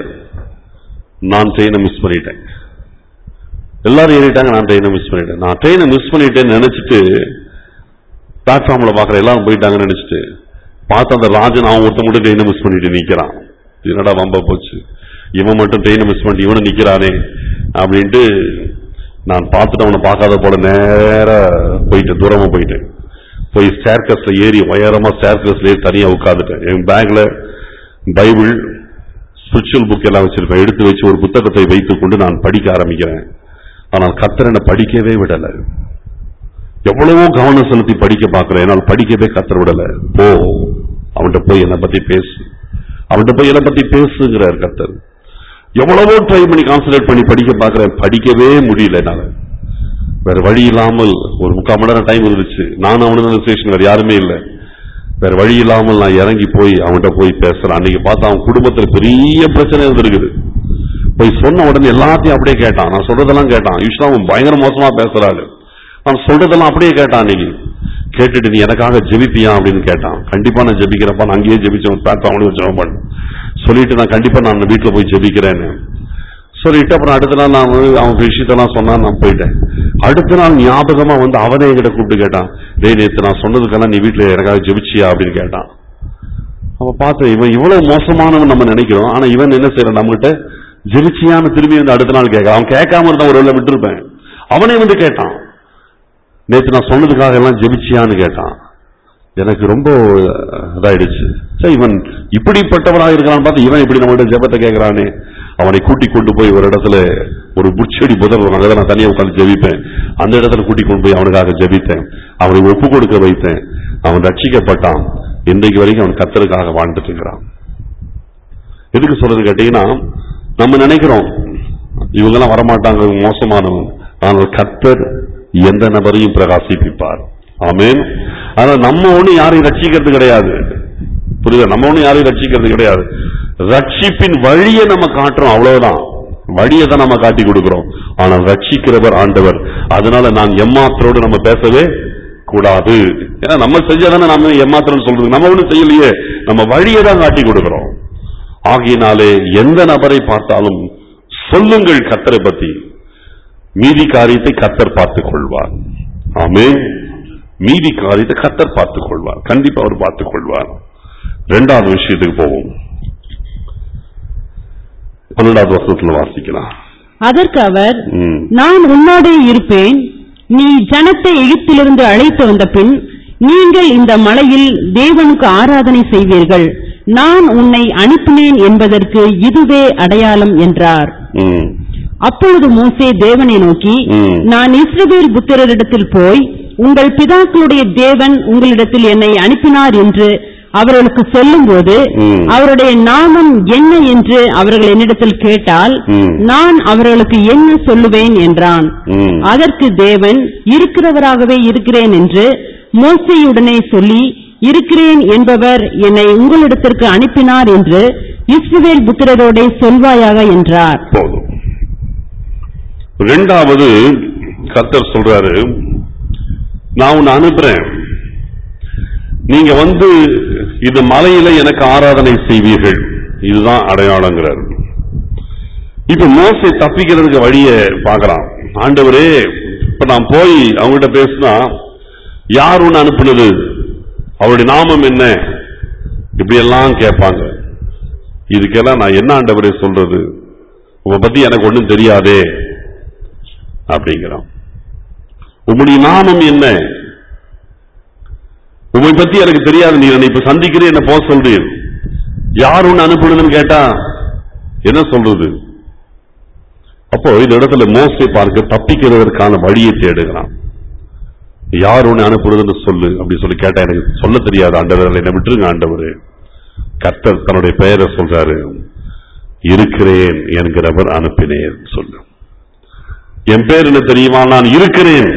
நான் ட்ரெயினை மிஸ் பண்ணிட்டேன் எல்லாரும் ஏறிட்டாங்க நான் ட்ரெயினை மிஸ் பண்ணிட்டேன் நான் ட்ரெயினை மிஸ் பண்ணிட்டேன்னு நினைச்சிட்டு பிளாட்ஃபார்ம்ல பாக்குற எல்லாரும் போயிட்டாங்கன்னு நினைச்சிட்டு பார்த்து அந்த ராஜன் அவன் ஒருத்தன் மட்டும் ட்ரெயினை மிஸ் பண்ணிட்டு நிக்கிறான் என்னடா வம்ப போச்சு இவன் மட்டும் ட்ரெயினை மிஸ் பண்ணிட்டு இவனும் நிக்கிறானே அப்படின்ட்டு நான் பார்த்துட்டு அவனை பார்க்காத போல நேரா போயிட்டேன் தூரமா போயிட்டேன் போய் ஸ்டேர்கஸ்ல ஏறி உயரமா ஸ்டேர்கஸ்ல ஏறி தனியா உட்காந்துட்டேன் என் பேக்ல பைபிள் ஸ்பிரிச்சுவல் புக் எல்லாம் வச்சிருப்பேன் எடுத்து வச்சு ஒரு புத்தகத்தை வைத்துக் கொண்டு நான் படிக்க ஆரம்பிக்கிறேன் ஆனால் கத்தர் என்னை படிக்கவே விடல எவ்வளவோ கவனம் செலுத்தி படிக்க பார்க்கிறேன் என்னால் படிக்கவே கத்தர் விடல போ அவன்கிட்ட போய் என்னை பத்தி பேசு அவன்கிட்ட போய் என்னை பத்தி பேசுங்கிறார் கத்தர் எவ்வளவோ ட்ரை பண்ணி கான்சன்ட்ரேட் பண்ணி படிக்க பார்க்கிறேன் படிக்கவே முடியல என்னால வேற வழி இல்லாமல் ஒரு முக்கால் மணி நேரம் டைம் இருந்துச்சு நான் அவனு ஸ்டேஷன் வேற யாருமே இல்லை வேற வழி இல்லாமல் நான் இறங்கி போய் அவன்கிட்ட போய் பேசுறேன் அன்னைக்கு பார்த்தா அவன் குடும்பத்துல பெரிய பிரச்சனை இருந்திருக்குது போய் சொன்ன உடனே எல்லாத்தையும் அப்படியே கேட்டான் நான் சொல்றதெல்லாம் கேட்டான் யூஸ்வலா அவன் பயங்கர மோசமா பேசுறாரு நான் சொல்றதெல்லாம் அப்படியே கேட்டான் அன்னைக்கு கேட்டுட்டு நீ எனக்காக ஜெபிப்பியா அப்படின்னு கேட்டான் கண்டிப்பா நான் ஜெபிக்கிறப்ப நான் அங்கேயே ஜெபிச்சேன் பிளாட்ஃபார்ம்ல ஜெபம் பண்ணேன் சொல்லிட்டு நான் கண்டிப்பா நான் வீட்டுல போய் ஜெபிக்கிறேன்னு சொல்லிட்டு அப்புறம் அடுத்த நாள் நான் வந்து அவன் விஷயத்தெல்லாம் சொன்னா நான் போயிட்டேன் அடுத்த நாள் ஞாபகமா வந்து அவனே என்கிட்ட கூப்பிட்டு கேட்டான் டேய் நேத்து நான் சொன்னதுக்கெல்லாம் நீ வீட்டுல எனக்காக ஜெபிச்சியா அப்படின்னு கேட்டான் அவ பார்த்து இவன் இவ்வளவு மோசமானவன் நம்ம நினைக்கிறோம் ஆனா இவன் என்ன செய்யறான் நம்மகிட்ட ஜெபிச்சியான்னு திரும்பி வந்து அடுத்த நாள் கேட்க அவன் கேட்காம இருந்தா ஒரு வேளை விட்டுருப்பேன் அவனே வந்து கேட்டான் நேத்து நான் சொன்னதுக்காக எல்லாம் ஜெபிச்சியான்னு கேட்டான் எனக்கு ரொம்ப இதாயிடுச்சு சரி இவன் இப்படிப்பட்டவனாக இருக்கிறான்னு பார்த்து இவன் இப்படி நம்மகிட்ட ஜெபத்தை கேட்கிறானே அவனை கூட்டி கொண்டு போய் ஒரு இடத்துல ஒரு புற்செடி புதர் வரும். அங்கதான் நான் தனியா உட்கார்ந்து ஜெபிப்பேன் அந்த இடத்துல கூட்டி கொண்டு போய் அவனுக்காக ஜெபித்தேன் அவனை ஒப்பு கொடுக்க வைத்தேன் அவன் ரட்சிக்கப்பட்டான் இன்றைக்கு வரைக்கும் அவன் கத்தருக்காக வாழ்ந்துட்டு இருக்கிறான் எதுக்கு சொல்றது கேட்டீங்கன்னா நம்ம நினைக்கிறோம் இவங்கெல்லாம் வரமாட்டாங்க இவங்க மோசமானவங்க ஆனால் கத்தர் எந்த நபரையும் பிரகாசிப்பிப்பார் ஆமென் ஆனா நம்ம ஒண்ணு யாரையும் ரட்சிக்கிறது கிடையாது புரியுதா நம்ம ஒண்ணு யாரையும் ரட்சிக்கிறது கிடையாது ரட்சிப்பின் வழியை நம்ம காட்டுறோம் அவ்வளவுதான் வழியை தான் நம்ம காட்டி கொடுக்கிறோம் ஆனால் ரட்சிக்கிறவர் ஆண்டவர் அதனால நான் எம்மாத்திரோடு நம்ம பேசவே கூடாது ஏன்னா நம்ம செஞ்சாதானே நம்ம எம்மாத்திரம் சொல்றது நம்ம ஒண்ணும் செய்யலையே நம்ம வழியை தான் காட்டி கொடுக்கிறோம் ஆகையினாலே எந்த நபரை பார்த்தாலும் சொல்லுங்கள் கத்தரை பத்தி மீதி காரியத்தை கத்தர் பார்த்துக் கொள்வார் ஆமே மீதி காரியத்தை கத்தர் பார்த்துக் கொள்வார் கண்டிப்பா அவர் பார்த்துக் கொள்வார் இரண்டாவது விஷயத்துக்கு போவோம் பன்னெண்டாவது வருஷத்துல வாசிக்கலாம் அதற்கு அவர் ம். நான் உன்னோடே இருப்பேன் நீ ஜனத்தை எகிப்திலிருந்து அழைத்து வந்த பின் நீங்கள் இந்த மலையில் தேவனுக்கு ஆராதனை செய்வீர்கள் நான் உன்னை அனுப்பினேன் என்பதற்கு இதுவே அடையாளம் என்றார் ம். அப்பொழுது மோசே தேவனை நோக்கி ம். நான் இஸ்ரவேல் புத்திரரிடத்தில் போய் உங்கள் பிதாக்களுடைய தேவன் உங்களிடத்தில் என்னை அனுப்பினார் என்று அவர்களுக்கு சொல்லும்போது ம். அவருடைய நாமம் என்ன என்று அவர்கள் என்னிடத்தில் கேட்டால் ம். நான் அவர்களுக்கு என்ன சொல்லுவேன் என்றான் ம். அதற்கு தேவன் இருக்கிறவராகவே இருக்கிறேன் என்று மோசையுடனே சொல்லி இருக்கிறேன் என்பவர் என்னை உங்களிடத்திற்கு அனுப்பினார் என்று இஸ்ரவேல் புத்திரரோடே சொல்வாயாக என்றார் போதும் இரண்டாவது கர்த்தர் சொல்றாரு நான் உன்னை அனுப்புறேன் நீங்க வந்து இது மலையில எனக்கு ஆராதனை செய்வீர்கள் இதுதான் அடையாளங்கிறார் இப்ப மோசை தப்பிக்கிறதுக்கு வழிய பார்க்கறான் ஆண்டவரே இப்ப நான் போய் அவங்ககிட்ட பேசினா யார் உன்னை அனுப்புனது அவருடைய நாமம் என்ன இப்படி எல்லாம் கேட்பாங்க இதுக்கெல்லாம் நான் என்ன ஆண்டவரே சொல்றது உங்க பத்தி எனக்கு ஒண்ணும் தெரியாதே அப்படிங்கிறான் உம்முடைய நாமம் என்ன உம்மை பத்தி எனக்கு தெரியாது நீ என்னை இப்ப சந்திக்கிறேன் என்ன போக சொல்றீர் யார் உன்னை அனுப்புனதுன்னு கேட்டா என்ன சொல்றது அப்போ இந்த இடத்துல மோசை பார்க்க தப்பிக்கிறதற்கான வழியை தேடுகிறான் யார் உன்னை அனுப்புறதுன்னு சொல்லு அப்படி சொல்லி கேட்டா எனக்கு சொல்ல தெரியாது ஆண்டவர் என்னை விட்டுருங்க ஆண்டவர் கர்த்தர் தன்னுடைய பெயரை சொல்றாரு இருக்கிறேன் என்கிறவர் அனுப்பினேன் சொல்லு என் பேர் என்ன தெரியுமா நான் இருக்கிறேன்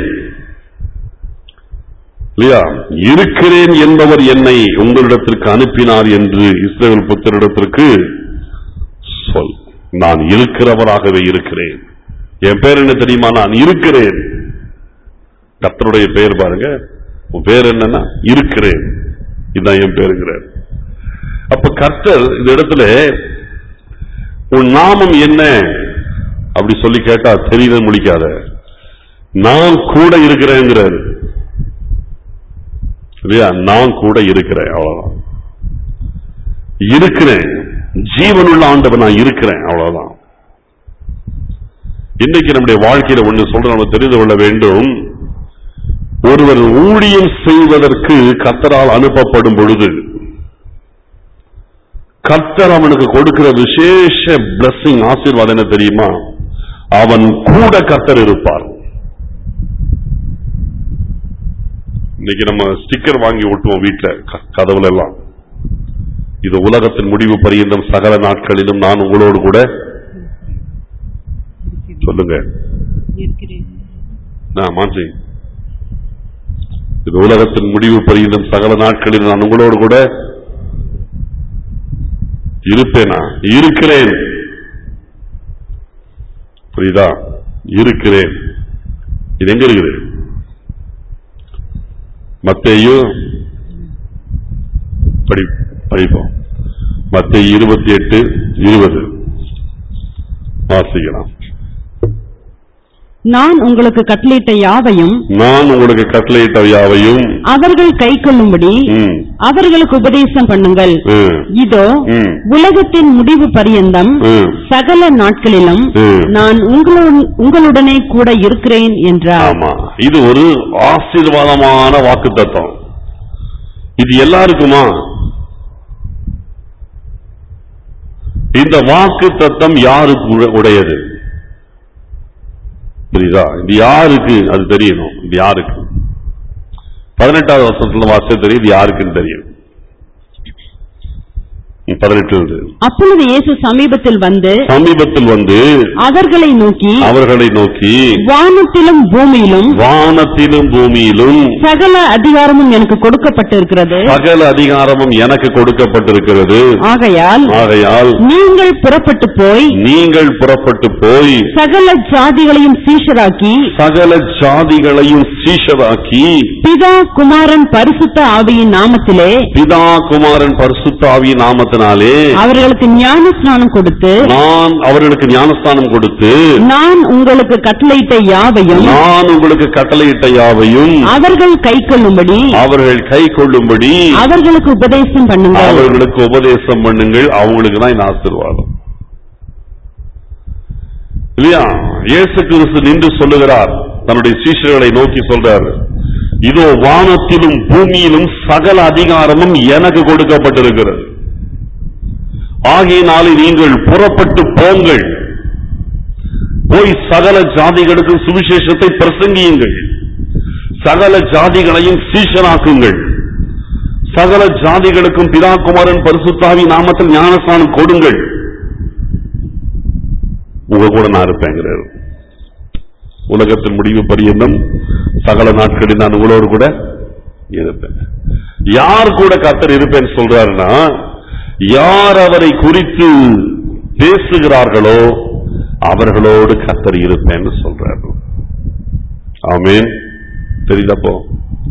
இல்லையா இருக்கிறேன் என்பவர் என்னை உங்களிடத்திற்கு அனுப்பினார் என்று இஸ்ரேல் புத்தரிடத்திற்கு சொல் நான் இருக்கிறவராகவே இருக்கிறேன் என் பேர் என்ன தெரியுமா நான் இருக்கிறேன் கர்த்தருடைய பெயர் பாருங்க உன் பேர் என்னன்னா இருக்கிறேன் இதுதான் என் பேருங்கிறார் அப்ப கர்த்தர் இந்த இடத்துல உன் நாமம் என்ன அப்படி சொல்லி கேட்டா தெரியல முடிக்காத நான் கூட இருக்கிறேங்கிறாரு இல்லையா நான் கூட இருக்கிறேன் அவ்வளவுதான் இருக்கிறேன் ஜீவனுள்ள ஆண்டவர் நான் இருக்கிறேன் அவ்வளவுதான் இன்னைக்கு நம்முடைய வாழ்க்கையில ஒண்ணு சொல்ற நம்ம தெரிந்து கொள்ள வேண்டும் ஒருவர் ஊழியம் செய்வதற்கு கத்தரால் அனுப்பப்படும் பொழுது கர்த்தர் அவனுக்கு கொடுக்கிற விசேஷ blessing ஆசீர்வாதம் என்ன தெரியுமா அவன் கூட கர்த்தர் இருப்பார் இன்னைக்கு நம்ம ஸ்டிக்கர் வாங்கி ஒட்டுவோம் வீட்டுல க- கதவுல எல்லாம் இது உலகத்தின் முடிவு பரியந்தம் சகல நாட்களிலும் நான் உங்களோடு கூட சொல்லுங்க நான் மாற்றி இது உலகத்தின் முடிவு பரியந்தம் சகல நாட்களில் நான் உங்களோடு கூட இருப்பேனா இருக்கிறேன் புரியுதா இருக்கிறேன் இது எங்க இருக்குது மத்தேயு படி படிப்போம் மத்தேயு இருபத்தி எட்டு இருபது வாசிக்கலாம் நான் உங்களுக்கு கட்டளையிட்ட யாவையும் நான் உங்களுக்கு கட்டளையிட்ட யாவையும் அவர்கள் கை கொள்ளும்படி ம், அவர்களுக்கு உபதேசம் பண்ணுங்கள் ம், இதோ ம், உலகத்தின் முடிவு பரியந்தம் ம், சகல நாட்களிலும் ம். நான் உங்களு- உங்களுடனே கூட இருக்கிறேன் என்றார் ஆமா இது ஒரு ஆசீர்வாதமான வாக்கு தத்துவம் இது எல்லாருக்குமா இந்த வாக்கு தத்தம் யாருக்கு உட- உடையது புரியுதா இது யாருக்கு அது தெரியணும் இது யாருக்கு பதினெட்டாவது வருஷத்துல வாசல் தெரியும் இது யாருக்குன்னு தெரியும் பதினெட்டு இருந்து. அப்பொழுது இயேசு சமீபத்தில் வந்து சமீபத்தில் வந்து அவர்களை நோக்கி அவர்களை நோக்கி வானத்திலும் பூமியிலும் வானத்திலும் பூமியிலும் சகல அதிகாரமும் எனக்கு கொடுக்கப்பட்டிருக்கிறது சகல அதிகாரமும் எனக்கு கொடுக்கப்பட்டிருக்கிறது ஆகையால் ஆகையால் நீங்கள் புறப்பட்டு போய் நீங்கள் புறப்பட்டு போய் சகல ஜாதிகளையும் சீஷராக்கி சகல ஜாதிகளையும் சீஷராக்கி பிதா குமாரன் பரிசுத்த ஆவியின் நாமத்திலே பிதா குமாரன் பரிசுத்தாவி நாமத்தினாலே அவர்களுக்கு ஞான ஸ்நானம் கொடுத்து நான் அவர்களுக்கு ஞானஸ்தானம் கொடுத்து நான் உங்களுக்கு கட்டளையிட்ட யாவையும் நான் உங்களுக்கு கட்டளையிட்ட யாவையும் அவர்கள் கை கொள்ளும்படி அவர்கள் கை கொள்ளும்படி அவர்களுக்கு உபதேசம் பண்ணுங்கள் அவர்களுக்கு உபதேசம் பண்ணுங்கள் அவங்களுக்கு தான் இந்த ஆசீர்வாதம் இல்லையா இயேசு கிறிஸ்து நின்று சொல்லுகிறார் தன்னுடைய சீஷர்களை நோக்கி சொல்றார் இதோ வானத்திலும் பூமியிலும் சகல அதிகாரமும் எனக்கு கொடுக்கப்பட்டிருக்கிறது ஆகையினாலே நீங்கள் புறப்பட்டு போங்கள் போய் சகல ஜாதிகளுக்கு சுவிசேஷத்தை பிரசங்கியுங்கள் சகல ஜாதிகளையும் சீஷனாக்குங்கள் சகல ஜாதிகளுக்கும் பிதாகுமாரன் பரிசுத்தாவி நாமத்தில் ஞானஸ்தானம் கொடுங்கள் உங்க கூட நான் இருப்பேங்கிறார் உலகத்தின் முடிவு பரியந்தம் சகல நாட்களில் நான் உங்களோடு கூட இருப்பேன் யார் கூட கத்தர் இருப்பேன்னு சொல்றாருன்னா யார் அவரை குறித்து பேசுகிறார்களோ அவர்களோடு கத்தர் இருப்பேன்னு சொல்றாரு ஆமென் தெரியுதப்போ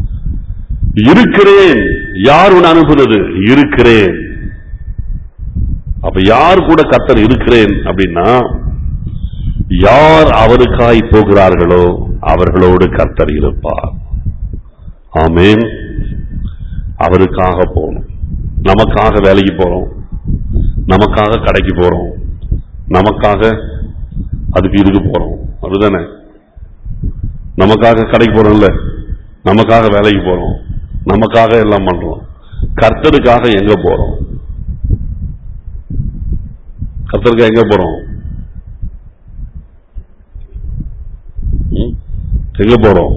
இருக்கிறேன் யார் உன்னை அனுப்புனது இருக்கிறேன் அப்ப யார் கூட கர்த்தர் இருக்கிறேன் அப்படின்னா யார் அவருக்காய் போகிறார்களோ அவர்களோடு கர்த்தர் இருப்பார் ஆமென் அவருக்காக போகணும் நமக்காக வேலைக்கு போறோம் நமக்காக கடைக்கு போறோம் நமக்காக அதுக்கு இதுக்கு போறோம் அப்படிதானே நமக்காக கடைக்கு போறோம்ல நமக்காக வேலைக்கு போறோம் நமக்காக எல்லாம் பண்றோம் கர்த்தருக்காக எங்க போறோம் கர்த்தருக்காக எங்க போறோம் ம்? எங்க போறோம்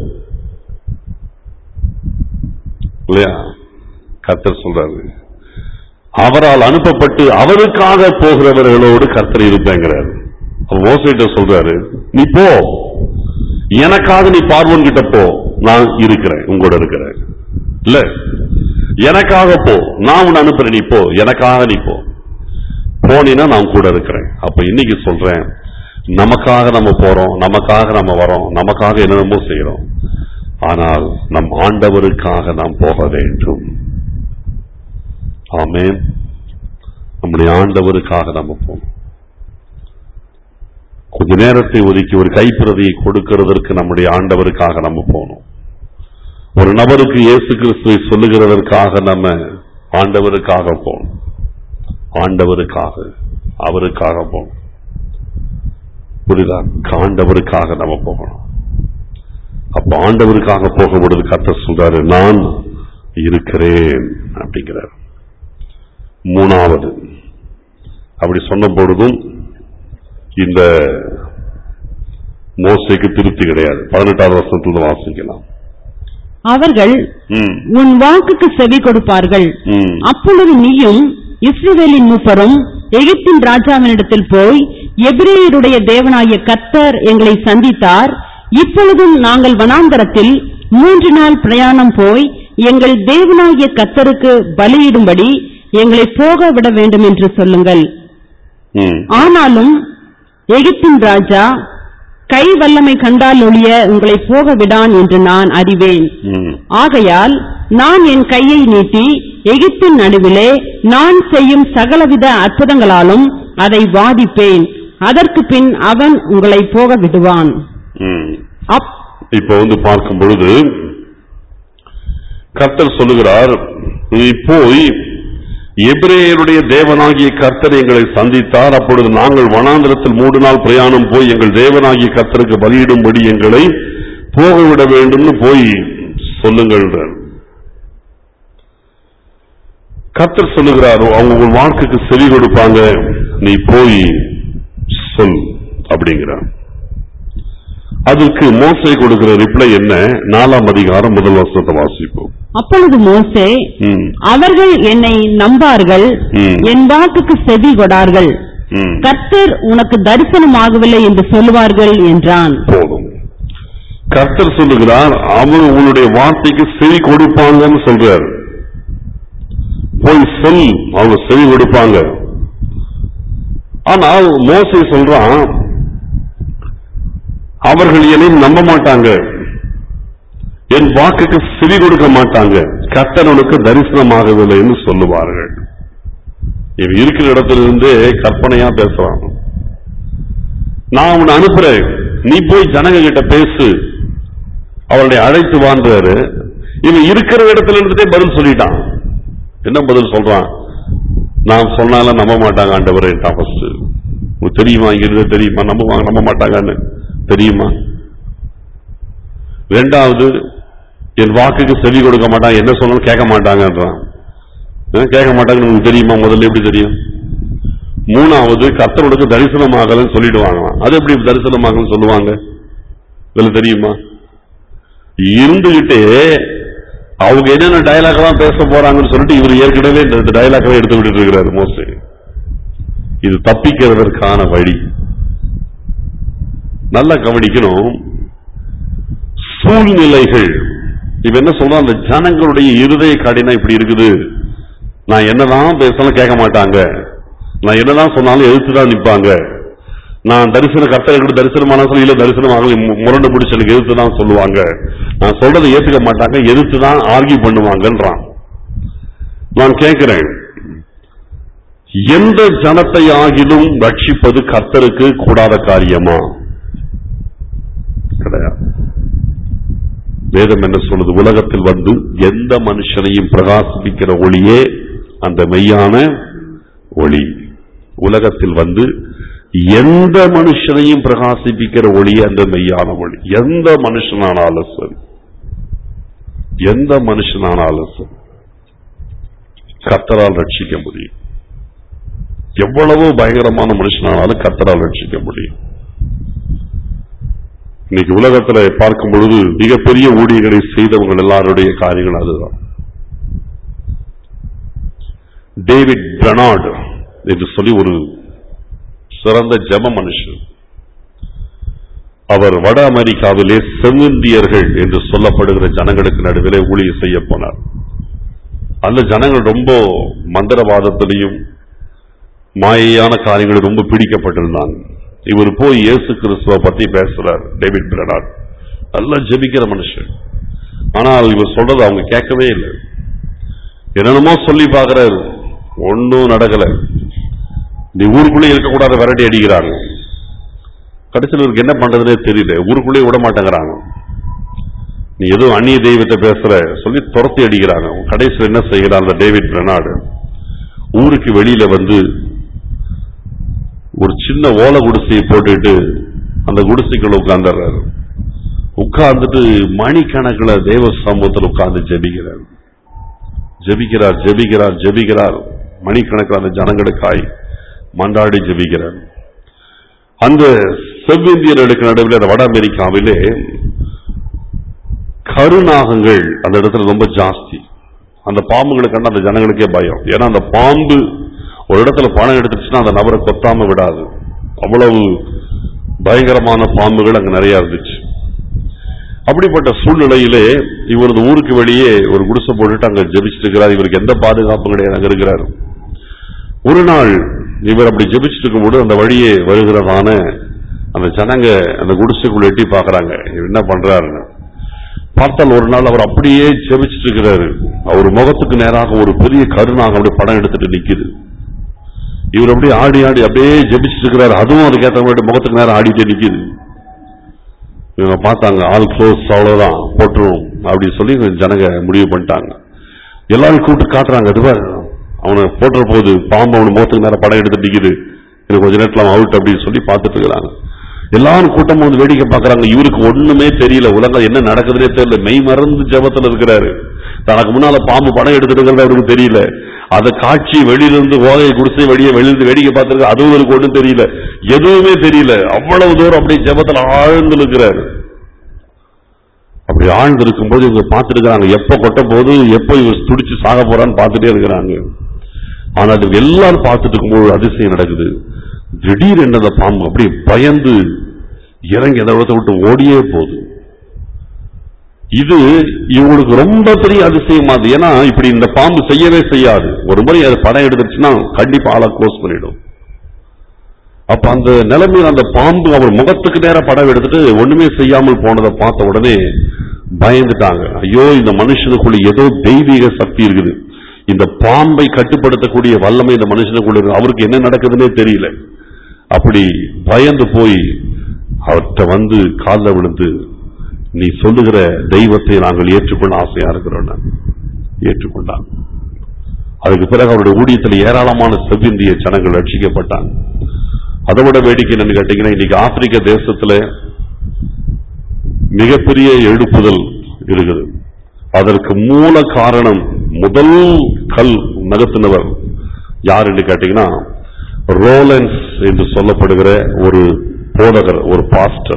இல்லையா கர்த்தர் சொல்றாரு அவரால் அனுப்பப்பட்டு அவருக்காக போகிறவர்களோடு கர்த்தர் இருப்பேங்கிறாரு அப்ப மோசைட்ட சொல்றாரு நீ போ எனக்காக நீ பார்வன் கிட்ட போ நான் இருக்கிறேன் உங்களோட இருக்கிறேன் இல்ல எனக்காக போ நான் உன்னை அனுப்புறேன் நீ போ எனக்காக நீ போ போனீன்னா நான் கூட இருக்கிறேன் அப்ப இன்னைக்கு சொல்றேன் நமக்காக நம்ம போறோம் நமக்காக நம்ம வரோம் நமக்காக என்னென்னமோ செய்யறோம் ஆனால் நம் ஆண்டவருக்காக நாம் போக வேண்டும் ஆமென் நம்முடைய ஆண்டவருக்காக நம்ம போகணும் கொஞ்ச நேரத்தை ஒதுக்கி ஒரு கைப்பிரதியை கொடுக்கிறதற்கு நம்முடைய ஆண்டவருக்காக நம்ம போகணும் ஒரு நபருக்கு இயேசு கிறிஸ்துவை சொல்லுகிறதற்காக நம்ம ஆண்டவருக்காக போகணும் ஆண்டவருக்காக அவருக்காக போகணும் புரியுதா ஆண்டவருக்காக நம்ம போகணும் அப்ப ஆண்டவருக்காக போகப்படுது கர்த்தர் சொல்றாரு நான் இருக்கிறேன் அப்படிங்கிறார் மூணாவது அப்படி சொன்ன பொழுதும் இந்த மோசைக்கு திருப்தி கிடையாது பதினெட்டாவது வருஷத்துல வாசிக்கலாம் அவர்கள் ம், உன் வாக்குக்கு செவி கொடுப்பார்கள் ம், அப்பொழுது நீயும் இஸ்ரவேலின் மூப்பரும் எகிப்தின் ராஜாவினிடத்தில் போய் எபிரேயருடைய தேவனாகிய கர்த்தர் எங்களை சந்தித்தார் இப்பொழுதும் நாங்கள் வனாந்தரத்தில் மூன்று நாள் பிரயாணம் போய் எங்கள் தேவனாகிய கர்த்தருக்கு பலியிடும்படி எங்களை போக விட வேண்டும் என்று சொல்லுங்கள் ம், ஆனாலும் எகிப்தின் ராஜா கை வல்லமை கண்டால் ஒழிய உங்களை போக விடான் என்று நான் அறிவேன் ம். ஆகையால் நான் என் கையை நீட்டி எகிப்தின் நடுவிலே நான் செய்யும் சகலவித அற்புதங்களாலும் அதை வாதிப்பேன் அதற்கு பின் அவன் உங்களை போக விடுவான் ம். அப் இப்ப வந்து பார்க்கும் பொழுது கர்த்தர் சொல்லுகிறார் நீ போய் எபிரேயருடைய தேவனாகிய கர்த்தர் எங்களை சந்தித்தார் அப்பொழுது நாங்கள் வனாந்திரத்தில் மூன்று நாள் பிரயாணம் போய் எங்கள் தேவனாகிய கர்த்தருக்கு பலியிடும்படி எங்களை போக விட வேண்டும்னு போய் சொல்லுங்கள் கர்த்தர் சொல்லுகிறாரோ அவங்க உங்கள் வாக்குக்கு செவி கொடுப்பாங்க நீ போய் சொல் அப்படிங்கிறார் அதுக்கு மோசை கொடுக்கிற ரிப்ளை என்ன நாலாம் அதிகாரம் முதல் வருஷத்தை வாசிப்போம் அப்பொழுது மோசே ம், அவர்கள் என்னை நம்பார்கள் ம். என் வாக்குக்கு செவி கொடார்கள் ம். கர்த்தர் உனக்கு தரிசனமாகவில்லை என்று சொல்லுவார்கள் என்றான் போதும் கர்த்தர் சொல்லுகிறார் அவர் உன்னுடைய வார்த்தைக்கு செவி கொடுப்பாங்கன்னு சொல்றார் போய் சொல் அவங்க செவி கொடுப்பாங்க ஆனால் மோசை சொல்றான் அவர்கள் என்னை நம்ப மாட்டாங்க என் வாக்குக்கு செவி கொடுக்க மாட்டாங்க கர்த்தர் உனக்கு தரிசனமாகவில்லைன்னு சொல்லுவார்கள் இவன் இருக்கிற இடத்திலிருந்து கற்பனையா பேசுறான் நான் உன்னை அனுப்புறேன் நீ போய் ஜனங்க கிட்ட பேசு அவருடைய அழைத்து வாழ்றாரு இவன் இருக்கிற இடத்துல இருந்துட்டே பதில் சொல்லிட்டான் என்ன பதில் சொல்றான் நான் சொன்னாலும் நம்ப மாட்டாங்க ஆண்டவரே ஃபர்ஸ்ட் உங்களுக்கு தெரியுமா இங்க இருந்து தெரியுமா நம்புவாங்க நம்ப மாட்டாங்கன்னு தெரியுமா ரெண்டாவது என் வாக்குக்கு செவி கொடுக்க மாட்டாங்க என்ன சொன்னாலும் கேட்க மாட்டாங்கன்றான் ஏன் கேட்க மாட்டாங்கன்னு உங்களுக்கு தெரியுமா முதல்ல எப்படி தெரியும் மூணாவது கர்த்தருடைய தரிசனமாகலன்னு சொல்லிடுவாங்களாம் அது எப்படி தரிசனமாகலன்னு சொல்லுவாங்க இதுல தெரியுமா இருந்துகிட்டே அவங்க என்னென்ன டயலாக் எல்லாம் பேச போறாங்கன்னு சொல்லிட்டு இவர் ஏற்கனவே இந்த டயலாக் எடுத்து விட்டுட்டு இருக்கிறாரு மோஸ்ட் இது தப்பிக்கிறதற்கான வழி நல்லா கவனிக்கணும் சூழ்நிலைகள் இவன் என்ன சொல்றான் அந்த ஜனங்களுடைய இருதய கடினம் இப்படி இருக்குது நான் என்னதான் பேசினாலும் கேட்க மாட்டாங்க நான் என்னதான் சொன்னாலும் எதிர்த்து தான் நிப்பாங்க நான் தரிசன கர்த்தருக்கு தரிசனமான சொல்லி இல்ல தரிசனம் ஆகல மு- முரண்டு பிடிச்சு எனக்கு எதிர்த்து தான் சொல்லுவாங்க நான் சொல்றதை ஏத்துக்க மாட்டாங்க எதிர்த்து தான் ஆர்கியூ பண்ணுவாங்கன்றான் நான் கேட்கிறேன் எந்த ஜனத்தை ஆகிலும் ரட்சிப்பது கர்த்தருக்கு கூடாத காரியமா கிடையாது வேதம் என்ன சொல்லுது உலகத்தில் வந்து எந்த மனுஷனையும் பிரகாசிப்பிக்கிற ஒளியே அந்த மெய்யான ஒளி உலகத்தில் வந்து எந்த மனுஷனையும் பிரகாசிப்பிக்கிற ஒளி அந்த மெய்யான ஒளி எந்த மனுஷனானாலும் சரி எந்த மனுஷனானாலும் சரி கர்த்தரால் ரட்சிக்க முடியும் எவ்வளவு பயங்கரமான மனுஷனானாலும் கர்த்தரால் ரட்சிக்க முடியும் இன்னைக்கு உலகத்துல பார்க்கும் பொழுது மிகப்பெரிய ஊழியர்களை செய்தவங்க எல்லாருடைய காரியங்கள் அதுதான் டேவிட் பெர்னார்டு என்று சொல்லி ஒரு சிறந்த ஜெப மனுஷன் அவர் வட அமெரிக்காவிலே செவிந்தியர்கள் என்று சொல்லப்படுகிற ஜனங்களுக்கு நடுவிலே ஊழியர் செய்ய போனார் அந்த ஜனங்கள் ரொம்ப மந்திரவாதத்திலையும் மாயையான காரியங்கள் ரொம்ப பிடிக்கப்பட்டிருந்தாங்க இவர் போய் இயேசு கிறிஸ்துவ பத்தி பேசுறார் டேவிட் பிரனாட் நல்லா ஜெபிக்கிற மனுஷன் ஆனால் இவர் சொல்றது அவங்க கேட்கவே இல்லை என்னென்னமோ சொல்லி பார்க்கறாரு ஒன்னும் நடக்கல இந்த ஊருக்குள்ளே இருக்கக்கூடாத விரட்டி அடிக்கிறாங்க கடைசியில் இவருக்கு என்ன பண்றதுனே தெரியல ஊருக்குள்ளே விட மாட்டேங்கிறாங்க நீ ஏதோ அந்நிய தெய்வத்தை பேசுற சொல்லி துரத்தி அடிக்கிறாங்க கடைசியில் என்ன செய்கிறார் அந்த டேவிட் பிரனாடு ஊருக்கு வெளியில வந்து ஒரு சின்ன ஓலை குடிசையை போட்டுட்டு அந்த குடிசைக்குள்ள உட்கார்ந்துடுறாரு உட்கார்ந்துட்டு மணிக்கணக்கில் தேவ சமூகத்தில் உட்கார்ந்து ஜெபிக்கிறார் ஜெபிக்கிறார் ஜெபிக்கிறார் ஜெபிக்கிறார் மணிக்கணக்கில் அந்த ஜனங்களுக்காய் மன்றாடி ஜெபிக்கிறார் அந்த செவ்விந்தியர்களுக்கு நடுவில் அந்த வட அமெரிக்காவிலே கருநாகங்கள் அந்த இடத்துல ரொம்ப ஜாஸ்தி அந்த பாம்புகளுக்கு கண்டு அந்த ஜனங்களுக்கே பயம் ஏன்னா அந்த பாம்பு ஒரு இடத்துல பணம் எடுத்துச்சுன்னா அந்த நபரை கொத்தாம விடாது அவ்வளவு பயங்கரமான பாம்புகள் அங்க நிறைய இருந்துச்சு அப்படிப்பட்ட சூழ்நிலையிலே இவரது ஊருக்கு வெளியே ஒரு குடிசை போட்டுட்டு அங்க ஜெபிச்சுட்டு இருக்கிறார் இவருக்கு எந்த பாதுகாப்பும் கிடையாது அங்க இருக்கிறார் ஒரு நாள் இவர் அப்படி ஜெபிச்சுட்டு இருக்கும்போது அந்த வழியே வருகிறதான அந்த ஜனங்க அந்த குடிசைக்குள்ள எட்டி பாக்குறாங்க இவர் என்ன பண்றாருன்னு பார்த்தால் ஒரு நாள் அவர் அப்படியே ஜெபிச்சுட்டு இருக்கிறாரு அவர் முகத்துக்கு நேராக ஒரு பெரிய கருணாக அப்படியே படம் எடுத்துட்டு நிக்குது இவர் அப்படியே ஆடி ஆடி அப்படியே ஜெபிச்சுட்டு இருக்கிறாரு அதுவும் அதுக்கு ஏற்ற மாதிரி முகத்துக்கு நேரம் ஆடிட்டே நிக்குது இவங்க பார்த்தாங்க ஆல் க்ளோஸ் அவ்வளவுதான் போட்டுரும் அப்படி சொல்லி இந்த ஜனங்க முடிவு பண்ணிட்டாங்க எல்லாரும் கூப்பிட்டு காட்டுறாங்க இதுவா அவனை போட்டுற போது பாம்பு அவனு முகத்துக்கு நேரம் படம் எடுத்து நிக்குது இது கொஞ்ச நேரத்துல அவன் அவுட் அப்படின்னு சொல்லி பார்த்துட்டு இருக்கிறாங்க எல்லாரும் கூட்டம் வந்து வேடிக்கை பார்க்கறாங்க இவருக்கு ஒண்ணுமே தெரியல உலகம் என்ன நடக்குதுன்னே தெரியல மெய் மறந்து ஜபத்துல இருக்கிறாரு தனக்கு முன்னால பாம்பு படம் எடுத்துட்டு இருக்கிறது அவருக்கு தெரியல அத காட்சி வெளியிலிருந்து ஓகை குடிசை வெளியே வெளியிருந்து வேடிக்கை பார்த்திருக்க அதுவும் இவருக்கு ஒண்ணும் தெரியல எதுவுமே தெரியல அவ்வளவு தூரம் அப்படி ஜபத்துல ஆழ்ந்து இருக்கிறாரு அப்படி ஆழ்ந்து இருக்கும்போது இவங்க பார்த்துட்டு இருக்காங்க எப்ப கொட்ட போது எப்ப இவர் துடிச்சு சாக போறான்னு பார்த்துட்டே இருக்கிறாங்க ஆனா அது எல்லாரும் பார்த்துட்டு இருக்கும்போது ஒரு அதிசயம் நடக்குது திடீரென்று அந்த பாம்பு அப்படியே பயந்து இறங்கி அந்த இடத்தை விட்டு ஓடியே போகுது இது இவங்களுக்கு ரொம்ப பெரிய அதிசயமா அது ஏன்னா இப்படி இந்த பாம்பு செய்யவே செய்யாது ஒரு முறை அது படம் எடுத்துச்சுன்னா கண்டிப்பா ஆளை க்ளோஸ் பண்ணிடும் அப்ப அந்த நிலைமையில் அந்த பாம்பு அவர் முகத்துக்கு நேர படம் எடுத்துட்டு ஒண்ணுமே செய்யாமல் போனதை பார்த்த உடனே பயந்துட்டாங்க ஐயோ இந்த மனுஷனுக்குள்ள ஏதோ தெய்வீக சக்தி இருக்குது இந்த பாம்பை கட்டுப்படுத்தக்கூடிய வல்லமை இந்த மனுஷனுக்குள்ள இருக்கு அவருக்கு என்ன நடக்குதுன்னே தெரியல அப்படி பயந்து போய் அவர்கிட்ட வந்து காலில் விழுந்து நீ சொல்லுகிற தெய்வத்தை நாங்கள் ஏற்றுக்கொள்ள ஆசையா இருக்கிறோம் நான். ஏற்றுக்கொண்டான் அதுக்கு பிறகு அவருடைய ஊழியத்தில் ஏராளமான செவ்விந்திய ஜனங்கள் ரட்சிக்கப்பட்டாங்க அதை விட வேடிக்கை என்னன்னு கேட்டீங்கன்னா இன்னைக்கு ஆப்பிரிக்க தேசத்துல மிகப்பெரிய எழுப்புதல் இருக்குது அதற்கு மூல காரணம் முதல் கல் நகர்த்தினவர் யார் என்று கேட்டீங்கன்னா ரோலன்ஸ் என்று சொல்லப்படுகிற ஒரு போதகர் ஒரு பாஸ்டர்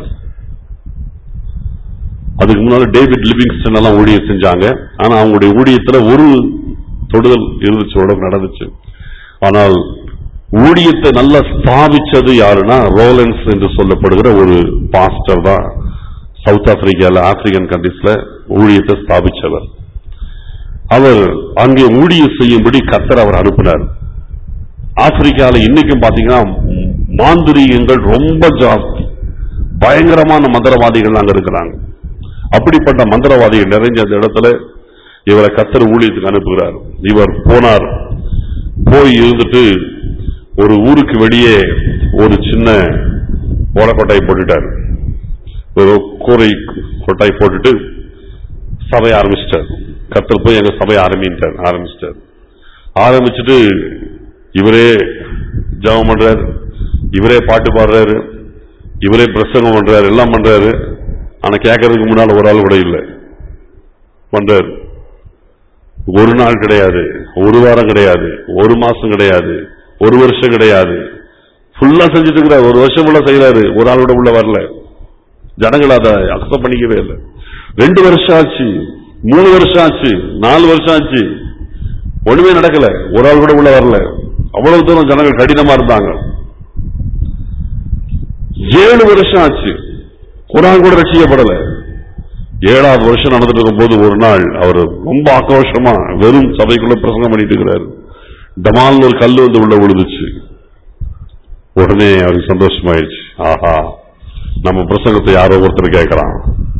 அதுக்கு முன்னால டேவிட் லிவிங்ஸ்டன் எல்லாம் ஊழியம் செஞ்சாங்க ஆனா அவங்களுடைய ஊழியத்துல ஒரு தொடுதல் இருந்துச்சு உடம்பு நடந்துச்சு ஆனால் ஊழியத்தை நல்லா ஸ்தாபிச்சது யாருன்னா ரோலன்ஸ் என்று சொல்லப்படுகிற ஒரு பாஸ்டர் தான் சவுத் ஆப்பிரிக்கால ஆப்பிரிக்கன் கண்ட்ரிஸ்ல ஊழியத்தை ஸ்தாபிச்சவர் அவர் அங்கே ஊழியம் செய்யும்படி கத்தர் அவர் அனுப்பினார் ஆப்பிரிக்கால இன்னைக்கும் பாத்தீங்கன்னா மாந்திரீகங்கள் ரொம்ப ஜாஸ்தி பயங்கரமான மந்திரவாதிகள் அங்க இருக்கிறாங்க அப்படிப்பட்ட மந்திரவாதிகள் நிறைஞ்ச அந்த இடத்துல இவரை கத்தர் ஊழியத்துக்கு அனுப்புகிறார் இவர் போனார் போய் இருந்துட்டு ஒரு ஊருக்கு வெளியே ஒரு சின்ன ஓலக்கொட்டாய் போட்டுட்டார் ஒரு கூரை கொட்டாய் போட்டுட்டு சபையை ஆரம்பிச்சிட்டார் கத்தர் போய் எங்க சபையை ஆரம்பிட்டார் ஆரம்பிச்சிட்டார் ஆரம்பிச்சுட்டு இவரே ஜெபம் பண்றாரு இவரே பாட்டு பாடுறாரு இவரே பிரசங்கம் பண்றாரு எல்லாம் பண்றாரு ஆனா கேட்கறதுக்கு முன்னால ஒரு ஆள் கூட இல்லை பண்றாரு ஒரு நாள் கிடையாது ஒரு வாரம் கிடையாது ஒரு மாசம் கிடையாது ஒரு வருஷம் கிடையாது ஃபுல்லா செஞ்சுட்டு இருக்கிறார் ஒரு வருஷம் உள்ள செய்யறாரு ஒரு ஆளோட உள்ள வரல ஜனங்கள் அதை அக்செப்ட் பண்ணிக்கவே இல்லை ரெண்டு வருஷம் ஆச்சு மூணு வருஷம் ஆச்சு நாலு வருஷம் ஆச்சு ஒண்ணுமே நடக்கல ஒரு ஆள் கூட உள்ள வரல அவ்வளவு தூரம் ஜனங்கள் கடினமா இருந்தாங்க ஏழு வருஷம் ஆச்சு ஒரு ஆள் கூட ரட்சிக்கப்படல ஏழாவது வருஷம் நடந்துட்டு இருக்கும்போது ஒரு நாள் அவர் ரொம்ப ஆக்ரோஷமா வெறும் சபைக்குள்ள பிரசங்கம் பண்ணிட்டு இருக்கிறாரு டமால்னு ஒரு கல் வந்து உள்ள விழுந்துச்சு உடனே அவருக்கு சந்தோஷமாயிடுச்சு ஆஹா நம்ம பிரசங்கத்தை யாரோ ஒருத்தர் கேட்கறான்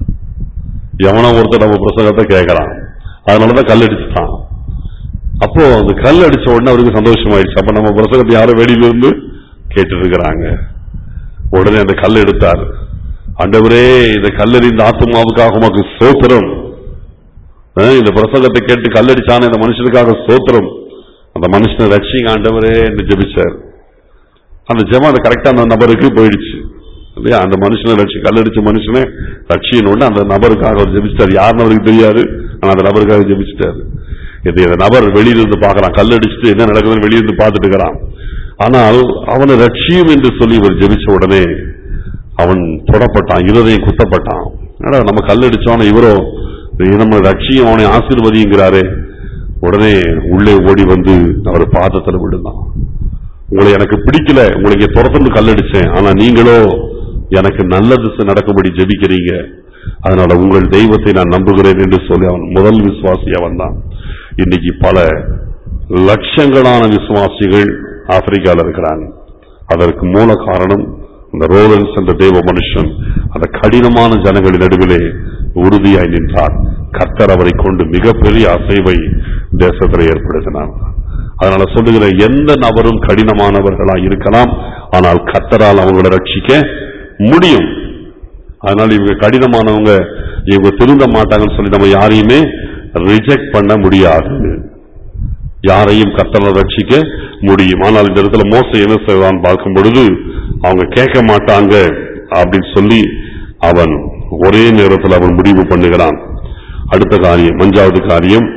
எவனோ ஒருத்தர் நம்ம பிரசங்கத்தை கேட்கறான் அதனாலதான் கல் அடிச்சுட்டான் அப்போ அந்த கல் அடிச்ச உடனே அவருக்கு சந்தோஷமாயிடுச்சு அப்ப நம்ம பிரசங்கத்தை யாரோ வெளியில இருந்து கேட்டுட்டு இருக்கிறாங்க உடனே அந்த கல் எடுத்தார் ஆண்டவரே இந்த கல்லறிந்த ஆத்மாவுக்காக உமக்கு சோத்திரம் அஹ், இந்த பிரசங்கத்தை கேட்டு கல்லடிச்சான இந்த மனுஷனுக்காக சோத்திரம் அந்த மனுஷனை ரட்சிங்க ஆண்டவரே என்று ஜெபிச்சார் அந்த ஜெபம் அது கரெக்டா அந்த நபருக்கு போயிடுச்சு இல்லையா அந்த மனுஷனை ரட்சி கல்லடிச்ச மனுஷனே ரட்சியின் உடனே அந்த நபருக்காக அவர் ஜெபிச்சிட்டார் யாருன்னு அவருக்கு தெரியாது ஆனா அந்த நபருக்காக ஜெபிச்சிட்டாரு இது இந்த நபர் வெளியிலிருந்து பார்க்கறான் கல்லடிச்சுட்டு என்ன நடக்குதுன்னு வெளியிருந்து பார்த்துட்டு இருக்கிறான் ஆனால் அவனை ரட்சியும் என்று சொல்லி இவர் ஜெபிச்ச உடனே அவன் தொடப்பட்டான் இருதயம் குத்தப்பட்டான் என்னடா நம்ம கல்லடிச்சோன இவரோ நம்ம ரட்சியும் அவனை ஆசீர்வதிங்கிறாரே உடனே உள்ளே ஓடி வந்து அவர் பாதத்துல விழுந்தான் உங்களை எனக்கு பிடிக்கல உங்களுக்கு துரத்துன்னு கல்லடிச்சேன் ஆனா நீங்களோ எனக்கு நல்லது ச- நடக்கும்படி ஜெபிக்கிறீங்க அதனால உங்கள் தெய்வத்தை நான் நம்புகிறேன் என்று சொல்லி அவன் முதல் விசுவாசியா வந்தான் இன்னைக்கு பல லட்சங்களான விசுவாசிகள் ஆப்பிரிக்கால இருக்கிறாங்க அதற்கு மூல காரணம் இந்த ரோலன்ஸ் என்ற தேவ மனுஷன் அந்த கடினமான ஜனங்களின் நடுவிலே உறுதியாய் நின்றார் கர்த்தர் அவரை கொண்டு மிகப்பெரிய அசைவை தேசத்தில் ஏற்படுத்தினார் அதனால சொல்லுகிற எந்த நபரும் கடினமானவர்களாய் இருக்கலாம் ஆனால் கர்த்தரால் அவங்களை ரட்சிக்க முடியும் அதனால இவங்க கடினமானவங்க இவங்க திருந்த மாட்டாங்கன்னு சொல்லி நம்ம யாரையுமே ரிஜெக்ட் பண்ண முடியாது யாரையும் கர்த்தரை ரட்சிக்க முடியும் ஆனால் இந்த இடத்துல மோச என்ன செய்வான் பார்க்கும் பொழுது அவங்க கேட்க மாட்டாங்க அப்படின்னு சொல்லி அவன் ஒரே நேரத்தில் அவன் முடிவு பண்ணுகிறான் அடுத்த காரியம் அஞ்சாவது காரியம்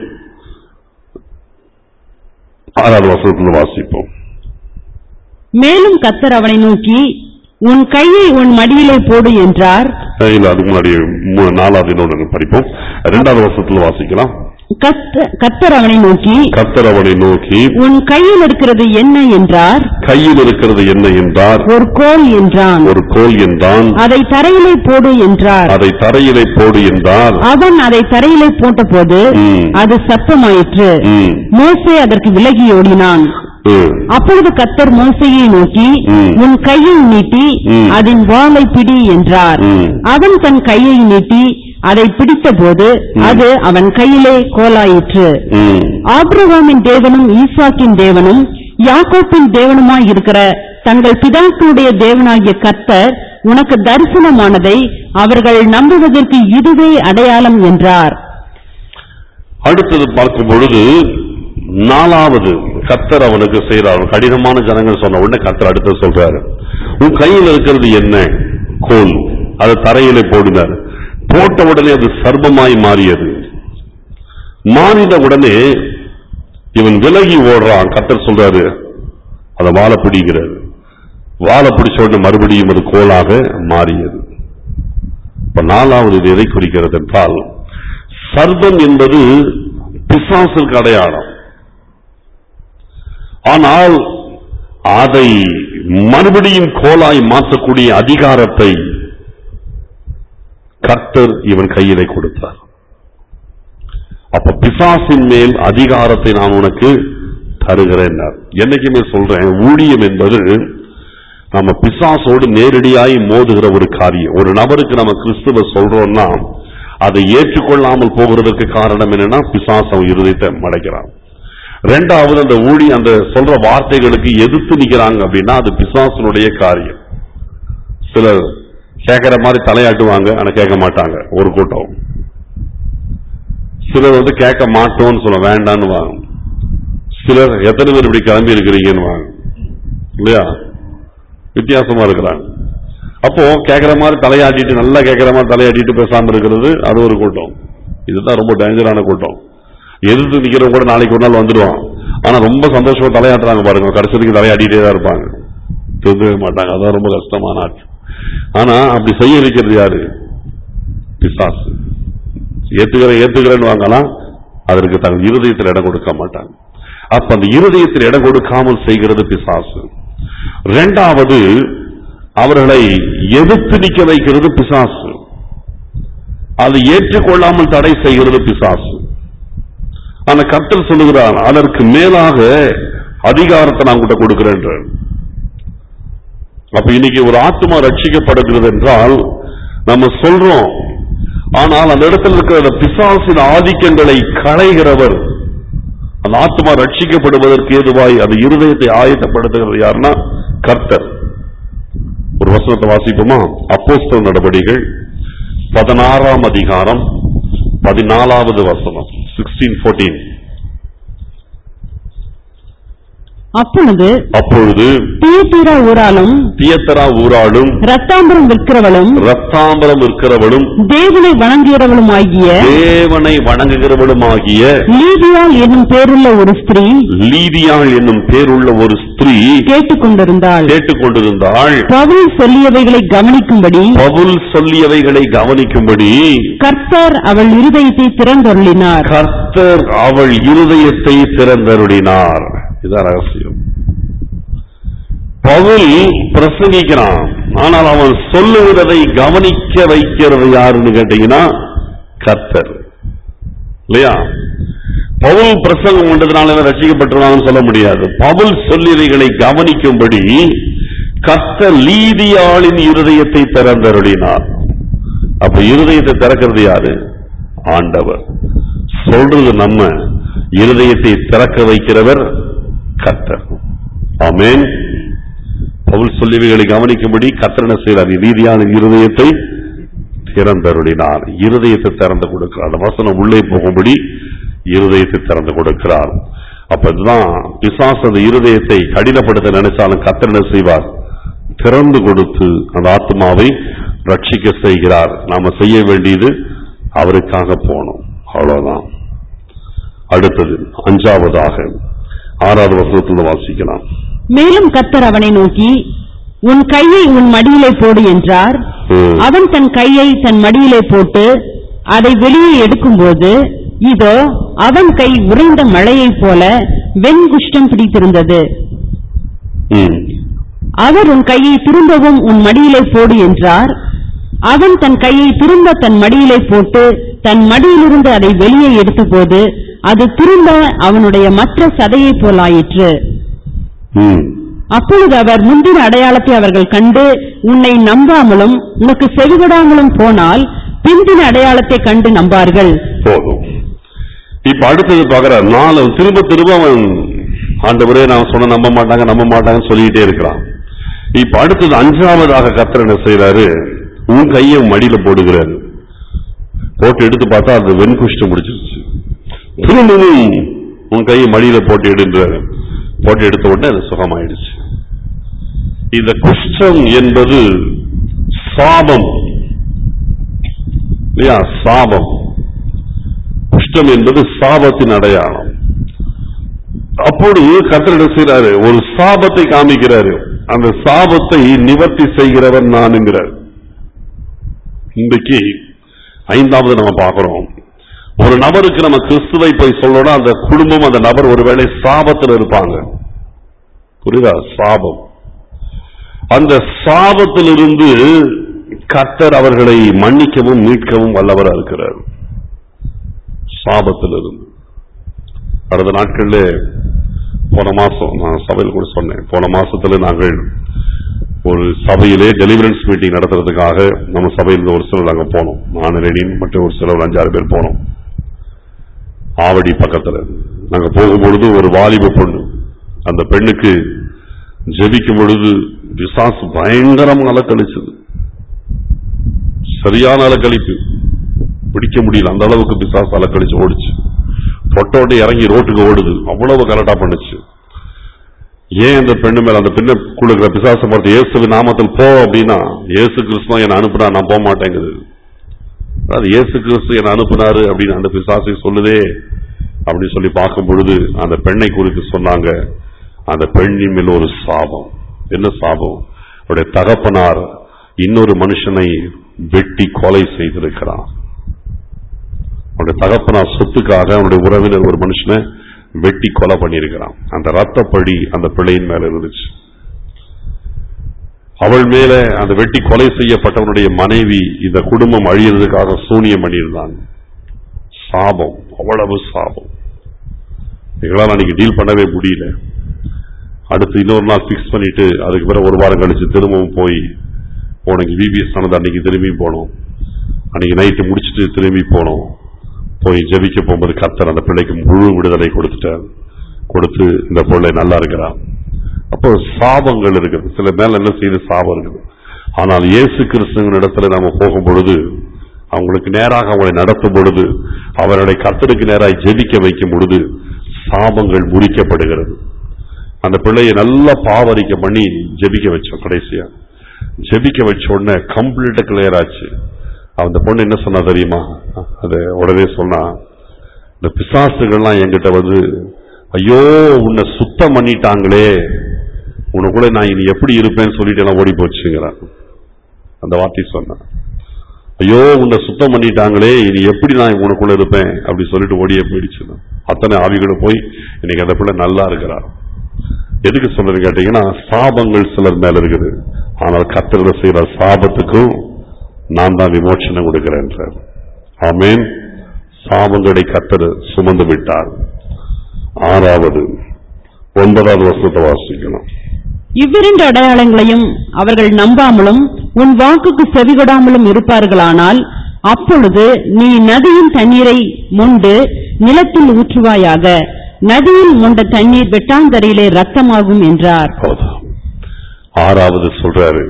ஆறாவது வசனத்தில் வாசிப்போம் மேலும் கத்தர் அவனை நோக்கி உன் கையை உன் மடியிலே போடு என்றார் அஹ் இல்ல அதுக்கு முன்னாடி மூ- நாலாவது இன்னொன்று படிப்போம் இரண்டாவது வருஷத்துல வாசிக்கலாம் கத்த- கத்தர் அவனை நோக்கி கர்த்தர் அவனை நோக்கி உன் கையில் இருக்கிறது என்ன என்றார் கையில் இருக்கிறது என்ன என்றார் ஒரு கோல் என்றான் ஒரு கோல் என்றான் அதை தரையிலே போடு என்றார் அதை தரையிலே போடு என்றார் அவன் அதை தரையிலே போட்டபோது ம். அது சத்தமாயிற்று ம், மோசே அதற்கு விலகி ஓடினான் ம், அப்பொழுது கத்தர் மோசையை நோக்கி ம். உன் கையை நீட்டி ம். அதன் வாளை பிடி என்றார் ம். அவன் தன் கையை நீட்டி அதை பிடித்தபோது அது அவன் கையிலே கோலாயிற்று ம். ஆபிரகாமின் தேவனும் ஈசாக்கின் தேவனும் யாக்கோப்பின் தேவனுமாய் இருக்கிற தங்கள் பிதாக்களுடைய தேவனாகிய கர்த்தர் உனக்கு தரிசனமானதை அவர்கள் நம்புவதற்கு இதுவே அடையாளம் என்றார் அடுத்தது பார்க்கும் பொழுது நாலாவது கத்தர் அவனுக்கு செய்யறார் கடினமான ஜனங்கள் சொன்ன உடனே கத்தர் அடுத்து சொல்றாரு உன் கையில் இருக்கிறது என்ன கோல் அதை தரையிலே போடினார் போட்ட உடனே அது சர்ப்பமாய் மாறியது மாறின உடனே இவன் விலகி ஓடுறான் கத்தர் சொல்றாரு அதை வாழ பிடிக்கிறாரு வாழ பிடிச்ச உடனே மறுபடியும் அது கோலாக மாறியது இப்ப நாலாவது இது எதை குறிக்கிறது என்றால் சர்ப்பம் என்பது பிசாசுக்கு அடையாளம் ஆனால் அதை மறுபடியும் கோலாய் மாற்றக்கூடிய அதிகாரத்தை கர்த்தர் இவன் கையிலே கொடுத்தார் அப்ப பிசாசின் மேல் அதிகாரத்தை நான் உனக்கு தருகிறேன் என்னைக்குமே சொல்றேன் ஊழியம் என்பது நம்ம பிசாசோடு நேரடியாய் மோதுகிற ஒரு காரியம் ஒரு நபருக்கு நம்ம கிறிஸ்துவ சொல்றோம்னா அதை ஏற்றுக்கொள்ளாமல் போகிறதுக்கு காரணம் என்னன்னா பிசாசம் இருதயத்தை மடைக்கிறான் ரெண்டாவது அந்த ஊழி அந்த சொல்ற வார்த்தைகளுக்கு எதிர்த்து நிக்கிறாங்க அப்படின்னா அது பிசாசனுடைய காரியம் சிலர் கேட்கிற மாதிரி தலையாட்டுவாங்க ஆனா கேட்க மாட்டாங்க ஒரு கூட்டம் சிலர் வந்து கேட்க மாட்டோம்னு சொல்ல வேண்டான்னு வாங்க சிலர் எத்தனை பேர் இப்படி கிளம்பி இருக்கிறீங்கன்னு வாங்க இல்லையா வித்தியாசமா இருக்கிறாங்க அப்போ கேட்கிற மாதிரி தலையாட்டிட்டு நல்லா கேட்கிற மாதிரி தலையாட்டிட்டு பேசாம இருக்கிறது அது ஒரு கூட்டம் இதுதான் ரொம்ப டேஞ்சரான கூட்டம் எதிர்த்து நிக்கிறவங்க கூட நாளைக்கு ஒரு நாள் வந்துடுவான் ஆனா ரொம்ப சந்தோஷமா தலையாட்டுறாங்க பாருங்க கடைசிக்கு தலையாட்டிட்டே தான் இருப்பாங்க திருந்தவே மாட்டாங்க அதான் ரொம்ப கஷ்டமான ஆட்சி ஆனா அப்படி செய்ய வைக்கிறது யாரு பிசாசு ஏத்துக்கிறேன் ஏத்துக்கிறேன்னு வாங்கலாம் அதற்கு தங்கள் இருதயத்தில் இடம் கொடுக்க மாட்டாங்க அப்ப அந்த இருதயத்தில் இடம் கொடுக்காமல் செய்கிறது பிசாசு இரண்டாவது அவர்களை எதிர்த்து நிக்க வைக்கிறது பிசாசு அதை ஏற்றுக்கொள்ளாமல் தடை செய்கிறது பிசாசு ஆனா கர்த்தர் சொல்லுகிறார் அதற்கு மேலாக அதிகாரத்தை நான் உங்கள்கிட்ட கொடுக்கிறேன் அப்ப இன்னைக்கு ஒரு ஆத்மா ரட்சிக்கப்படுகிறது என்றால் நம்ம சொல்றோம் ஆனால் அந்த இடத்துல இருக்கிற அந்த பிசாசின் ஆதிக்கங்களை களைகிறவர் அந்த ஆத்மா ரட்சிக்கப்படுவதற்கு ஏதுவாய் அந்த இருதயத்தை ஆயத்தப்படுத்துகிறது யாருன்னா கர்த்தர் ஒரு வசனத்தை வாசிப்போமா அப்போஸ்தல நடவடிகள் பதினாறாம் அதிகாரம் பதினாலாவது வசனம் சிக்ஸ்டீன் ஃபோர்டீன் அப்பொழுது அப்பொழுது தீத்திர ஊராலும் தியத்தரா ஊராளும் ரத்தாம்பரம் விற்கிறவளும் ரத்தாம்பரம் இருக்கிறவளும் தேவனை வணங்குகிறவளும் ஆகிய தேவனை வணங்குகிறவளுமாகிய லீதியால் என்னும் பேருள்ள ஒரு ஸ்திரீ லீதியாள் என்னும் பேருள்ள ஒரு ஸ்திரீ கேட்டுக்கொண்டிருந்தாள் கேட்டுக்கொண்டிருந்தாள் பவுல் சொல்லியவைகளை கவனிக்கும்படி பவுல் சொல்லியவைகளை கவனிக்கும்படி கர்த்தர் அவள் இருதயத்தை திறந்தருளினார் கர்த்தர் அவள் இருதயத்தை திறந்தருளினார் இதான் ரகசியம் பவுல் பிரசங்கிக்கிறான் ஆனால் அவன் சொல்லுகிறதை கவனிக்க வைக்கிறது யாருன்னு கேட்டீங்கன்னா கர்த்தர் இல்லையா பவுல் பிரசங்கம் கொண்டதுனால ரசிக்கப்பட்டுருவாங்கன்னு சொல்ல முடியாது பவுல் சொல்லியவைகளை கவனிக்கும்படி கர்த்தர் லீதியாளின் இருதயத்தை திறந்தருளினார் அப்ப இருதயத்தை திறக்கிறது யாரு ஆண்டவர் சொல்றது நம்ம இருதயத்தை திறக்க வைக்கிறவர் கர்த்தர் ஆமென் பவுல் சொல்லியவைகளை கவனிக்கும்படி கர்த்தர் என்ன செய்கிறார் ரீதியான இருதயத்தை திறந்தருளினார் இருதயத்தை திறந்து கொடுக்கிறார் அந்த வசனம் உள்ளே போகும்படி இருதயத்தை திறந்து கொடுக்கிறார் அப்ப இதுதான் பிசாசு அந்த இருதயத்தை கடினப்படுத்த நினைச்சாலும் கர்த்தர் என்ன செய்வார் திறந்து கொடுத்து அந்த ஆத்மாவை ரட்சிக்க செய்கிறார் நாம செய்ய வேண்டியது அவருக்காக போனோம் அவ்வளவுதான் அடுத்தது அஞ்சாவதாக ஆறாவது வசனத்தில் வாசிக்கலாம் மேலும் கர்த்தர் அவனை நோக்கி உன் கையை உன் மடியிலே போடு என்றார் ம். அவன் தன் கையை தன் மடியிலே போட்டு அதை வெளியே எடுக்கும்போது இதோ அவன் கை உறைந்த மழையைப் போல வெண்குஷ்டம் பிடித்திருந்தது ம். அவர் உன் கையை திரும்பவும் உன் மடியிலே போடு என்றார் அவன் தன் கையை திரும்ப தன் மடியிலே போட்டு தன் மடியிலிருந்து அதை வெளியே எடுத்தபோது அது திரும்ப அவனுடைய மற்ற சதையைப் போலாயிற்று ம். அப்பொழுது அவர் முந்தின அடையாளத்தை அவர்கள் கண்டு உன்னை நம்பாமலும் உனக்கு செவிகொடாமலும் போனால் பிந்தின அடையாளத்தை கண்டு நம்பார்கள் போதும் இப்ப அடுத்தது பாக்குற நாலு திரும்ப திரும்ப அவன் ஆண்டவரே நான் சொன்ன நம்ப மாட்டாங்க நம்ப மாட்டாங்கன்னு சொல்லிக்கிட்டே இருக்கிறான் இப்ப அடுத்தது அஞ்சாவதாக கர்த்தர் என்ன செய்யறாரு உன் கையை உன் மடியில போடுகிறாரு போட்டு எடுத்து பார்த்தா அது வெண்குஷ்டம் முடிச்சிருச்சு திரும்பவும் உன் கையை மடியில போட்டு எடுன்றாரு போட்டு எடுத்த உடனே அது சுகமாயிடுச்சு இந்த குஷ்டம் என்பது சாபம் இல்லையா சாபம் குஷ்டம் என்பது சாபத்தின் அடையாளம் அப்பொழுது கர்த்தர் என்ன செய்றாரு ஒரு சாபத்தை காமிக்கிறாரு அந்த சாபத்தை நிவர்த்தி செய்கிறவர் நானுங்கிறார் இன்றைக்கு ஐந்தாவது நம்ம பார்க்கிறோம் ஒரு நபருக்கு நம்ம கிறிஸ்துவை போய் சொல்லணும் அந்த குடும்பம் அந்த நபர் ஒருவேளை சாபத்தில் இருப்பாங்க புரியுதா சாபம் அந்த சாபத்திலிருந்து கர்த்தர் அவர்களை மன்னிக்கவும் மீட்கவும் வல்லவரா இருக்கிறார் சாபத்திலிருந்து அடுத்த நாட்கள்ல போன மாசம் நான் சபையில் கூட சொன்னேன் போன மாசத்துல நாங்கள் ஒரு சபையிலே டெலிவரன்ஸ் மீட்டிங் நடத்துறதுக்காக நம்ம சபையில் ஒரு சிலர் அங்க போனோம் நான் ரெடின் மற்றும் ஒரு சிலர் ஒரு அஞ்சாறு பேர் போனோம் ஆவடி பக்கத்துல நாங்க போகும்பொழுது ஒரு வாலிப பொண்ணு அந்த பெண்ணுக்கு ஜெபிக்கும் பொழுது பிசாசு பயங்கரம் அலக்கழிச்சது சரியான அலக்கழிப்பு பிடிக்க முடியல அந்த அளவுக்கு பிசாசு அலக்கழிச்சு ஓடுச்சு தொட்டோட இறங்கி ரோட்டுக்கு ஓடுது அவ்வளவு கரெக்டா பண்ணுச்சு ஏன் அந்த பெண்ணு மேல அந்த பெண்ணை கொடுக்கிற பிசாசை பார்த்து இயேசு நாமத்தில் போ அப்படின்னா இயேசு கிறிஸ்துவ என்னை அனுப்புனா நான் போக மாட்டேங்குது அதாவது இயேசு கிறிஸ்து என்னை அனுப்புனாரு அப்படின்னு அந்த பிசாசை சொல்லுதே அப்படின்னு சொல்லி பார்க்கும் பொழுது அந்த பெண்ணை குறித்து சொன்னாங்க அந்த பெண்ணின் மேல் ஒரு சாபம் என்ன சாபம் அவருடைய தகப்பனார் இன்னொரு மனுஷனை வெட்டி கொலை செய்திருக்கிறார் அவருடைய தகப்பனார் சொத்துக்காக அவருடைய உறவினர் ஒரு மனுஷனை வெட்டி கொலை பண்ணியிருக்கிறான் அந்த ரத்தப்படி அந்த பிள்ளையின் மேல இருந்துச்சு அவள் மேல அந்த வெட்டி கொலை செய்யப்பட்டவனுடைய மனைவி இந்த குடும்பம் அழியறதுக்காக சூனியம் பண்ணியிருந்தாங்க சாபம் அவ்வளவு சாபம் எங்களால் அன்னைக்கு டீல் பண்ணவே முடியல அடுத்து இன்னொரு நாள் ஃபிக்ஸ் பண்ணிட்டு அதுக்கு பிறகு ஒரு வாரம் கழிச்சு திரும்பவும் போய் உனக்கு விபிஎஸ் ஆனது அன்னைக்கு திரும்பி போனோம் அன்னைக்கு நைட்டு முடிச்சிட்டு திரும்பி போனோம் போய் ஜெபிக்க போகும்போது கர்த்தர் அந்த பிள்ளைக்கு முழு விடுதலை கொடுத்துட்டார் கொடுத்து இந்த பிள்ளை நல்லா இருக்கிறான் அப்போ சாபங்கள் இருக்குது சில மேல என்ன செய்து சாபம் இருக்குது ஆனால் இயேசு கிறிஸ்துவின் இடத்துல நாம போகும் பொழுது அவங்களுக்கு நேராக அவங்களை நடத்தும் பொழுது அவருடைய கர்த்தருக்கு நேராக ஜெபிக்க வைக்கும் பொழுது சாபங்கள் முறிக்கப்படுகிறது அந்த பிள்ளையை நல்லா பாவரிக்க பண்ணி ஜெபிக்க வச்சோம் கடைசியா ஜெபிக்க வச்ச உடனே கம்ப்ளீட்டா கிளியர் ஆச்சு அந்த பொண்ணு என்ன சொன்னா தெரியுமா அது உடனே சொன்னா இந்த பிசாசுகள்லாம் என்கிட்ட வந்து ஐயோ உன்னை சுத்தம் பண்ணிட்டாங்களே உனக்குள்ள நான் இனி எப்படி இருப்பேன்னு சொல்லிட்டு எல்லாம் ஓடி போச்சுங்கிறான் அந்த வார்த்தை சொன்னான் ஐயோ உன்னை சுத்தம் பண்ணிட்டாங்களே இனி எப்படி நான் உனக்குள்ள இருப்பேன் அப்படி சொல்லிட்டு ஓடியே போயிடுச்சு அத்தனை ஆவிகளும் போய் இன்னைக்கு அந்த பிள்ளை நல்லா இருக்கிறா எதுக்கு சொல்றது கேட்டீங்கன்னா சாபங்கள் சிலர் மேல இருக்குது ஆனால் கத்திர செய்யற சாபத்துக்கும் நான் தான் விமோச்சனம் கொடுக்கிறேன் ஆமேன் சாபங்களை கத்தர் சுமந்து விட்டார் ஆறாவது ஒன்பதாவது வருஷத்தை வாசிக்கணும் இவ்விரண்டு அடையாளங்களையும் அவர்கள் நம்பாமலும் உன் வாக்குக்கு செவிகொடாமலும் இருப்பார்களானால் அப்பொழுது நீ நதியின் தண்ணீரை மொண்டு நிலத்தில் ஊற்றுவாயாக நதியில் மொண்ட தண்ணீர் வெட்டாந்தரையிலே ரத்தமாகும் என்றார் போதும். ஆறாவது சொல்றாரு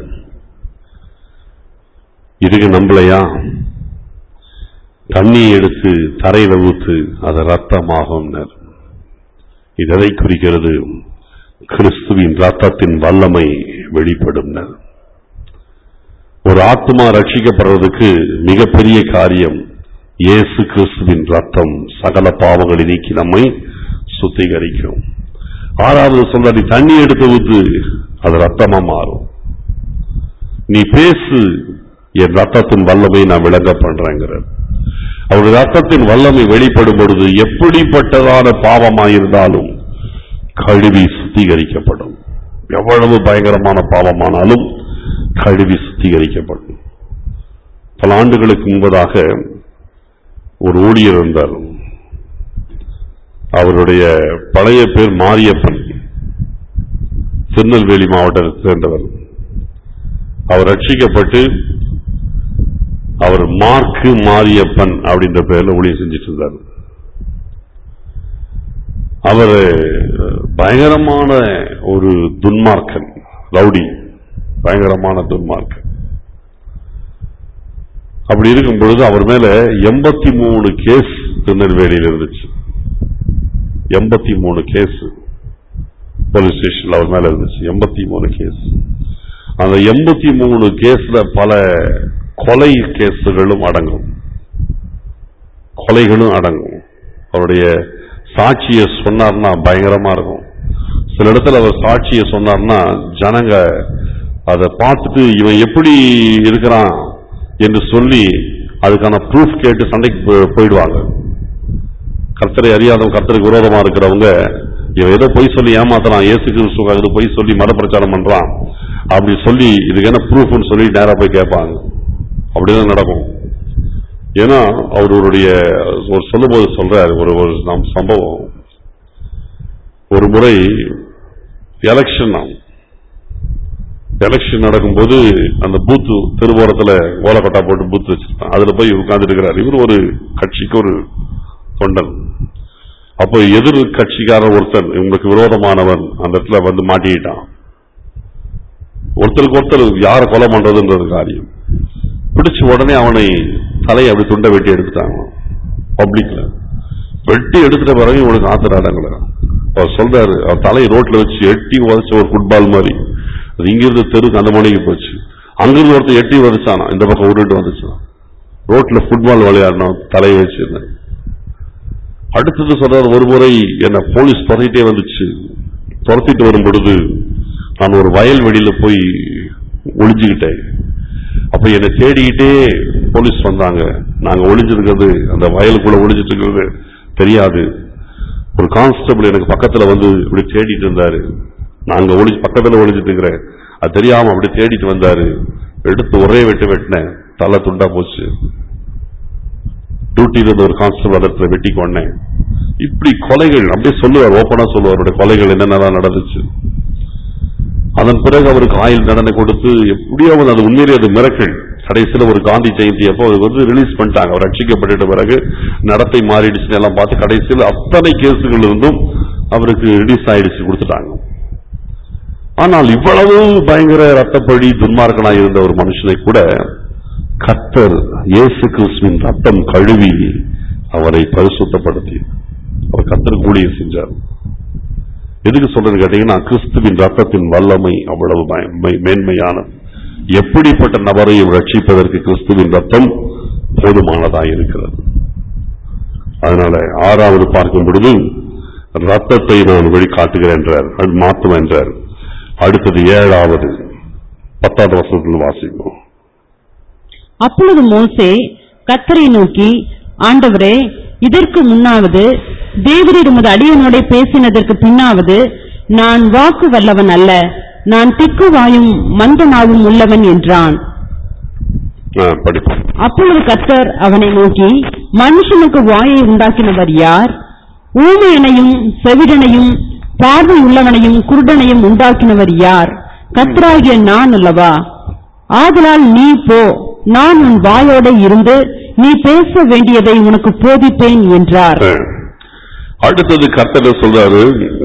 இதுக்கு நம்பலையா தண்ணி எடுத்து தரையில ஊத்து அது ரத்தமாகும் இது எதை குறிக்கிறது கிறிஸ்துவின் ரத்தத்தின் வல்லமை வெளிப்படும் ஒரு ஆத்மா ரட்சிக்கப்படுறதுக்கு மிகப்பெரிய காரியம் இயேசு கிறிஸ்துவின் ரத்தம் சகல பாவங்களை நீக்கி நம்மை சுத்திகரிக்கும் ஆறாவது சொல்ற நீ தண்ணி எடுத்து ஊத்து அது ரத்தமா மாறும் நீ பேசு என் ரத்தத்தின் வல்லமை நான் விளங்க பண்றேங்கிற அவருடைய ரத்தத்தின் வல்லமை வெளிப்படும் பொழுது எப்படிப்பட்டதான பாவமாயிருந்தாலும் கழுவி சுத்திகரிக்கப்படும் எவ்வளவு பயங்கரமான பாவமானாலும் கழுவி சுத்திகரிக்கப்படும் பல ஆண்டுகளுக்கு முன்பதாக ஒரு ஊழியர் இருந்தார் அவருடைய பழைய பேர் மாரியப்பன் திருநெல்வேலி மாவட்டத்தை சேர்ந்தவர் அவர் ரட்சிக்கப்பட்டு அவர் மார்க்கு மாரியப்பன் அப்படின்ற பெயர்ல ஊழியம் செஞ்சிட்டு இருந்தார் அவர் பயங்கரமான ஒரு துன்மார்க்கன் ரவுடி பயங்கரமான துன்மார்க்கன் அப்படி இருக்கும் பொழுது அவர் மேல எண்பத்தி மூணு கேஸ் திருநெல்வேலியில் இருந்துச்சு எண்பத்தி மூணு கேஸ் போலீஸ் ஸ்டேஷன்ல அவர் மேல இருந்துச்சு எண்பத்தி மூணு கேஸ் அந்த எண்பத்தி மூணு கேஸ்ல பல கொலை கேஸுகளும் அடங்கும் கொலைகளும் அடங்கும் அவருடைய சாட்சியை சொன்னார்னா பயங்கரமா இருக்கும் சில இடத்துல அவர் சாட்சியை சொன்னார்னா ஜனங்க அதை பார்த்துட்டு இவன் எப்படி இருக்கிறான் என்று சொல்லி அதுக்கான ப்ரூஃப் கேட்டு சண்டைக்கு போ- போயிடுவாங்க கர்த்தரை அறியாதவங்க கர்த்தருக்கு விரோதமா இருக்கிறவங்க இவன் ஏதோ பொய் சொல்லி ஏமாத்தலாம் இயேசு கிறிஸ்துவாக ஏதோ பொய் சொல்லி மத பிரச்சாரம் பண்றான் அப்படி சொல்லி இதுக்கு என்ன ப்ரூஃப்னு சொல்லி நேரா போய் கேட்பாங்க அப்படிதான் நடக்கும் ஏன்னா அவருடைய ஒரு சொல்லும்போது சொல்றாரு ஒரு ஒரு நம் சம்பவம் ஒரு முறை எலெக்ஷன் எலெக்ஷன் நடக்கும்போது அந்த பூத்து தெருவோரத்துல ஓலக்கொட்டா போட்டு பூத்து வச்சிருப்பான் அதுல போய் உட்கார்ந்துட்டு இருக்கிறார் இவர் ஒரு கட்சிக்கு ஒரு தொண்டன் அப்போ எதிர் கட்சிக்காரர் ஒருத்தன் இவங்களுக்கு விரோதமானவன் அந்த இடத்துல வந்து மாட்டிக்கிட்டான் ஒருத்தருக்கு ஒருத்தர் யாரை கொலை பண்றதுன்றது காரியம் பிடிச்ச உடனே அவனை தலையை அப்படி துண்டை வெட்டி எடுத்துட்டாங்க பப்ளிக்ல வெட்டி எடுத்துட்ட பிறகு இவனுக்கு ஆத்திராடங்கள அவர் சொல்றாரு அவர் தலையை ரோட்ல வச்சு எட்டி உதச்ச ஒரு ஃபுட்பால் மாதிரி அது இங்கிருந்து தெருக்கு அந்த மணிக்கு போச்சு அங்கிருந்து ஒருத்தர் எட்டி உதச்சானா இந்த பக்கம் உருட்டு வந்துச்சான் ரோட்ல ஃபுட்பால் விளையாடணும் தலையை வச்சிருந்தேன் அடுத்தது சொல்றாரு ஒரு முறை என்ன போலீஸ் துரத்திட்டே வந்துச்சு துரத்திட்டு வரும் பொழுது நான் ஒரு வயல்வெளியில போய் ஒளிஞ்சுக்கிட்டேன் அப்ப என்னை தேடிக்கிட்டே போலீஸ் வந்தாங்க நாங்க ஒளிஞ்சிருக்கிறது அந்த வயலுக்குள்ள ஒளிஞ்சிட்டு இருக்கிறது தெரியாது ஒரு கான்ஸ்டபிள் எனக்கு பக்கத்துல வந்து இப்படி தேடிட்டு இருந்தாரு நாங்க ஒளி பக்கத்துல ஒளிஞ்சிட்டு இருக்கிறேன் அது தெரியாம அப்படி தேடிட்டு வந்தாரு எடுத்து ஒரே வெட்டு வெட்டினேன் தலை துண்டா போச்சு டியூட்டியில் இருந்த ஒரு கான்ஸ்டபிள் அதற்கு வெட்டி கொண்டேன் இப்படி கொலைகள் அப்படியே சொல்லுவார் ஓப்பனா சொல்லுவார் அவருடைய கொலைகள் என்னென்னலாம் நடந்துச்சு அதன் பிறகு அவருக்கு ஆயுள் தண்டனை கொடுத்து எப்படியாவது அது உண்மையிலே அது மிரக்கல் கடைசியில் ஒரு காந்தி ஜெயந்தி அப்போ அது வந்து ரிலீஸ் பண்ணிட்டாங்க அவர் ரட்சிக்கப்பட்ட பிறகு நடத்தை மாறிடுச்சுன்னு எல்லாம் பார்த்து கடைசியில் அத்தனை கேசுகள் இருந்தும் அவருக்கு ரிலீஸ் ஆயிடுச்சு கொடுத்துட்டாங்க ஆனால் இவ்வளவு பயங்கர ரத்தப்பழி துன்மார்க்கனாய் இருந்த ஒரு மனுஷனை கூட கர்த்தர் இயேசு கிறிஸ்துவின் ரத்தம் கழுவி அவரை பரிசுத்தப்படுத்தி அவர் கர்த்தர் ஊழியம் செஞ்சார் எதுக்கு சொல்றது கேட்டீங்கன்னா கிறிஸ்துவின் ரத்தத்தின் வல்லமை அவ்வளவு பய- மை- மேன்மையானது எப்படிப்பட்ட நபரையும் ரட்சிப்பதற்கு கிறிஸ்துவின் ரத்தம் போதுமானதாக இருக்கிறது அதனால ஆறாவது பார்க்கும் பொழுது ரத்தத்தை நான் வெளிக்காட்டுகிறேன் என்றார் அது மாத்தும் என்றார் அடுத்தது ஏழாவது பத்தாவது வருஷத்தில் வாசிப்போம் அப்பொழுது மோசே கர்த்தரை நோக்கி ஆண்டவரே இதற்கு முன்னாவது தேவரீர் உமது அடியனோட பேசினதற்கு பின்னாவது நான் வாக்கு வல்லவன் அல்ல நான் திக்கு வாயும் மந்த நாவும் உள்ளவன் என்றான் ஆ, படிப்போம் அப்பொழுது கர்த்தர் அவனை நோக்கி மனுஷனுக்கு வாயை உண்டாக்கினவர் யார் ஊமையனையும் செவிடனையும் பார்வை உள்ளவனையும் குருடனையும் உண்டாக்கினவர் யார் கர்த்தராகிய நான் அல்லவா ஆதலால் நீ போ நான் உன் வாயோட இருந்து நீ பேச வேண்டியதை உனக்கு போதிப்பேன் என்றார் ஆ. அடுத்தது கர்த்தர் சொல்றாரு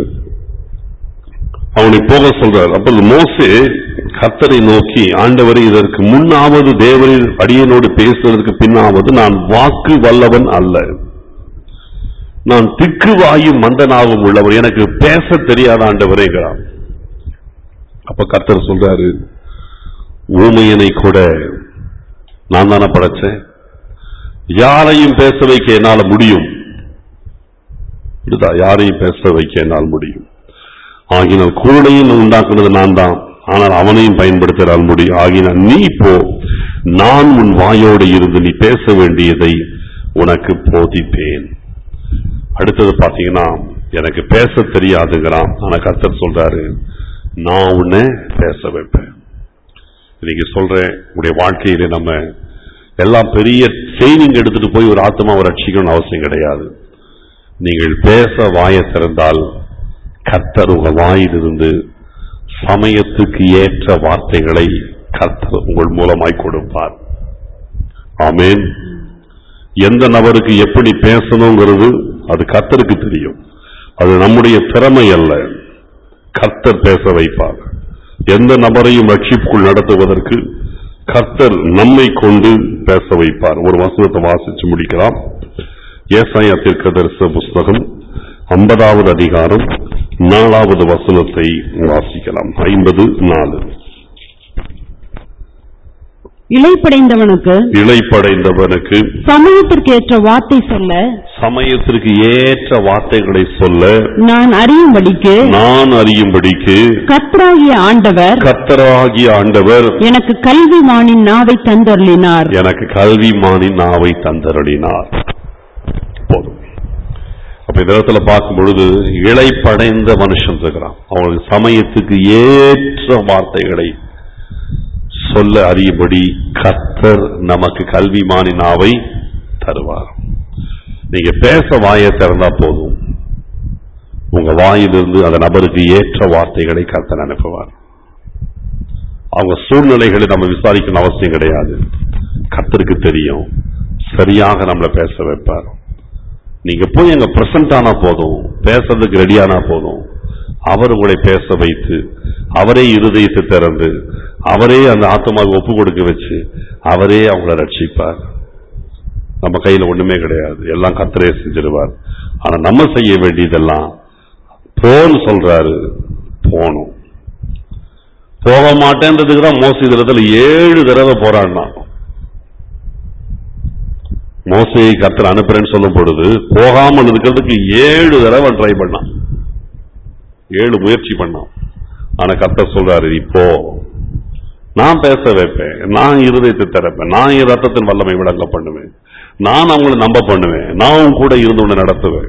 அவனை போக சொல்றாரு அப்பொழுது மோசே கர்த்தரை நோக்கி ஆண்டவரை இதற்கு முன்னாவது தேவரின் அடியனோடு பேசுவதற்கு பின்னாவது நான் வாக்கு வல்லவன் அல்ல நான் திக்கு வாயும் மந்தனாவும் உள்ளவர் எனக்கு பேச தெரியாத ஆண்டவரேங்கிறான் அப்ப கர்த்தர் சொல்றாரு ஊமையனை கூட நான் தானே படைச்சேன் யாரையும் பேச வைக்க என்னால முடியும் இதுதா யாரையும் பேச வைக்க என்னால் முடியும் ஆகினால் குருடையும் உண்டாக்குனது நான் தான் ஆனால் அவனையும் பயன்படுத்தினால் முடியும் ஆகினால் நீ போ நான் உன் வாயோடு இருந்து நீ பேச வேண்டியதை உனக்கு போதிப்பேன் அடுத்தது பாத்தீங்கன்னா எனக்கு பேச தெரியாதுங்கிறான் ஆனா கர்த்தர் சொல்றாரு நான் உன்னை பேச வைப்பேன் இன்னைக்கு சொல்றேன் உடைய வாழ்க்கையில நம்ம எல்லாம் பெரிய ட்ரைனிங் எடுத்துட்டு போய் ஒரு ஆத்மாவை ரட்சிக்கணும்னு அவசியம் கிடையாது நீங்கள் பேச வாயை திறந்தால் கர்த்தர் உங்க வாயிலிருந்து சமயத்துக்கு ஏற்ற வார்த்தைகளை கர்த்தர் உங்கள் மூலமாய் கொடுப்பார் ஆமென் எந்த நபருக்கு எப்படி பேசணுங்கிறது அது கர்த்தருக்கு தெரியும் அது நம்முடைய திறமை அல்ல கர்த்தர் பேச வைப்பார் எந்த நபரையும் ரட்சிப்புக்குள் நடத்துவதற்கு கர்த்தர் நம்மை கொண்டு பேச வைப்பார் ஒரு வசனத்தை வாசிச்சு முடிக்கலாம் ஏசாயா தீர்க்கதரிசன புஸ்தகம் ஐம்பதாவது அதிகாரம் நாலாவது வசனத்தை வாசிக்கலாம் ஐம்பது நாலு இலைப்படைந்தவனுக்கு இளைப்படைந்தவனுக்கு சமயத்திற்கேற்ற வார்த்தை சொல்ல சமயத்திற்கு ஏற்ற வார்த்தைகளை சொல்ல நான் அறியும்படிக்கு நான் அறியும்படிக்கு கர்த்தராகிய ஆண்டவர் கர்த்தராகிய ஆண்டவர் எனக்கு கல்விமானின் நாவை தந்தருளினார் எனக்கு கல்விமானின் நாவை தந்தருளினார் போதும் அப்ப இந்த இடத்துல பார்க்கும் பொழுது இளைப்படைந்த மனுஷன் இருக்கிறான் அவனுக்கு சமயத்துக்கு ஏற்ற வார்த்தைகளை சொல்ல அறியும்படி கர்த்தர் நமக்கு கல்விமானின் நாவை தருவார் நீங்க பேச வாயை திறந்தா போதும் உங்க வாயிலிருந்து அந்த நபருக்கு ஏற்ற வார்த்தைகளை கர்த்தர் அனுப்புவார் அவங்க சூழ்நிலைகளை நம்ம விசாரிக்கணும் அவசியம் கிடையாது கர்த்தருக்கு தெரியும் சரியாக நம்மளை பேச வைப்பார் நீங்க போய் அங்க பிரசன்ட் ஆனா போதும் பேசுறதுக்கு ரெடியானா போதும் அவர் உங்களை பேச வைத்து அவரே இருதயத்தை திறந்து அவரே அந்த ஆத்மாவை ஒப்பு கொடுக்க வச்சு அவரே அவங்கள ரட்சிப்பார் நம்ம கையில ஒண்ணுமே கிடையாது எல்லாம் கத்தரே செஞ்சிருவார் ஆனா நம்ம செய்ய வேண்டியதெல்லாம் போன்னு சொல்றாரு போகணும் போக மாட்டேன்றதுக்கு தான் மோசி இடத்துல ஏழு தடவை போராடினான் மோசையை கத்தர் அனுப்புறேன்னு சொல்லும் பொழுது போகாமல் இருக்கிறதுக்கு ஏழு தடவை ட்ரை பண்ணான் ஏழு முயற்சி பண்ணான் ஆனா கத்தர் சொல்றாரு இப்போ நான் பேச வைப்பேன் நான் இருதயத்தை திறப்பேன் நான் என் ரத்தத்தின் வல்லமை விளங்க பண்ணுவேன் நான் அவங்களை நம்ப பண்ணுவேன் நான் உன் கூட இருந்து உன்னை நடத்துவேன்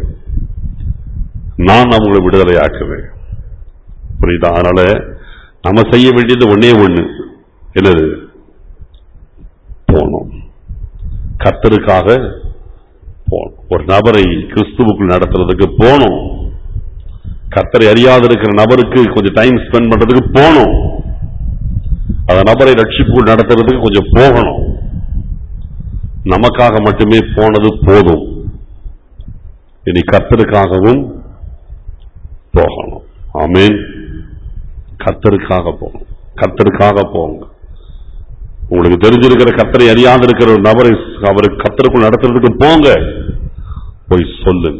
நான் அவங்களை விடுதலை ஆக்குவேன் புரியுதா அதனால நம்ம செய்ய வேண்டியது ஒண்ணே ஒண்ணு என்னது போகணும் கர்த்தருக்காக போகணும் ஒரு நபரை கிறிஸ்துவுக்குள் நடத்துறதுக்கு போகணும் கர்த்தரை அறியாத இருக்கிற நபருக்கு கொஞ்சம் டைம் ஸ்பெண்ட் பண்றதுக்கு போகணும் அந்த நபரை ரட்சிப்புக்குள் நடத்துறதுக்கு கொஞ்சம் போகணும் நமக்காக மட்டுமே போனது போதும் இனி கர்த்தருக்காகவும் போகணும் ஆமென் கர்த்தருக்காக போகணும் கர்த்தருக்காக போங்க உங்களுக்கு தெரிஞ்சிருக்கிற கர்த்தரை அறியாத இருக்கிற ஒரு நபரை அவருக்கு கர்த்தருக்குள் நடத்துறதுக்கு போங்க போய் சொல்லுங்க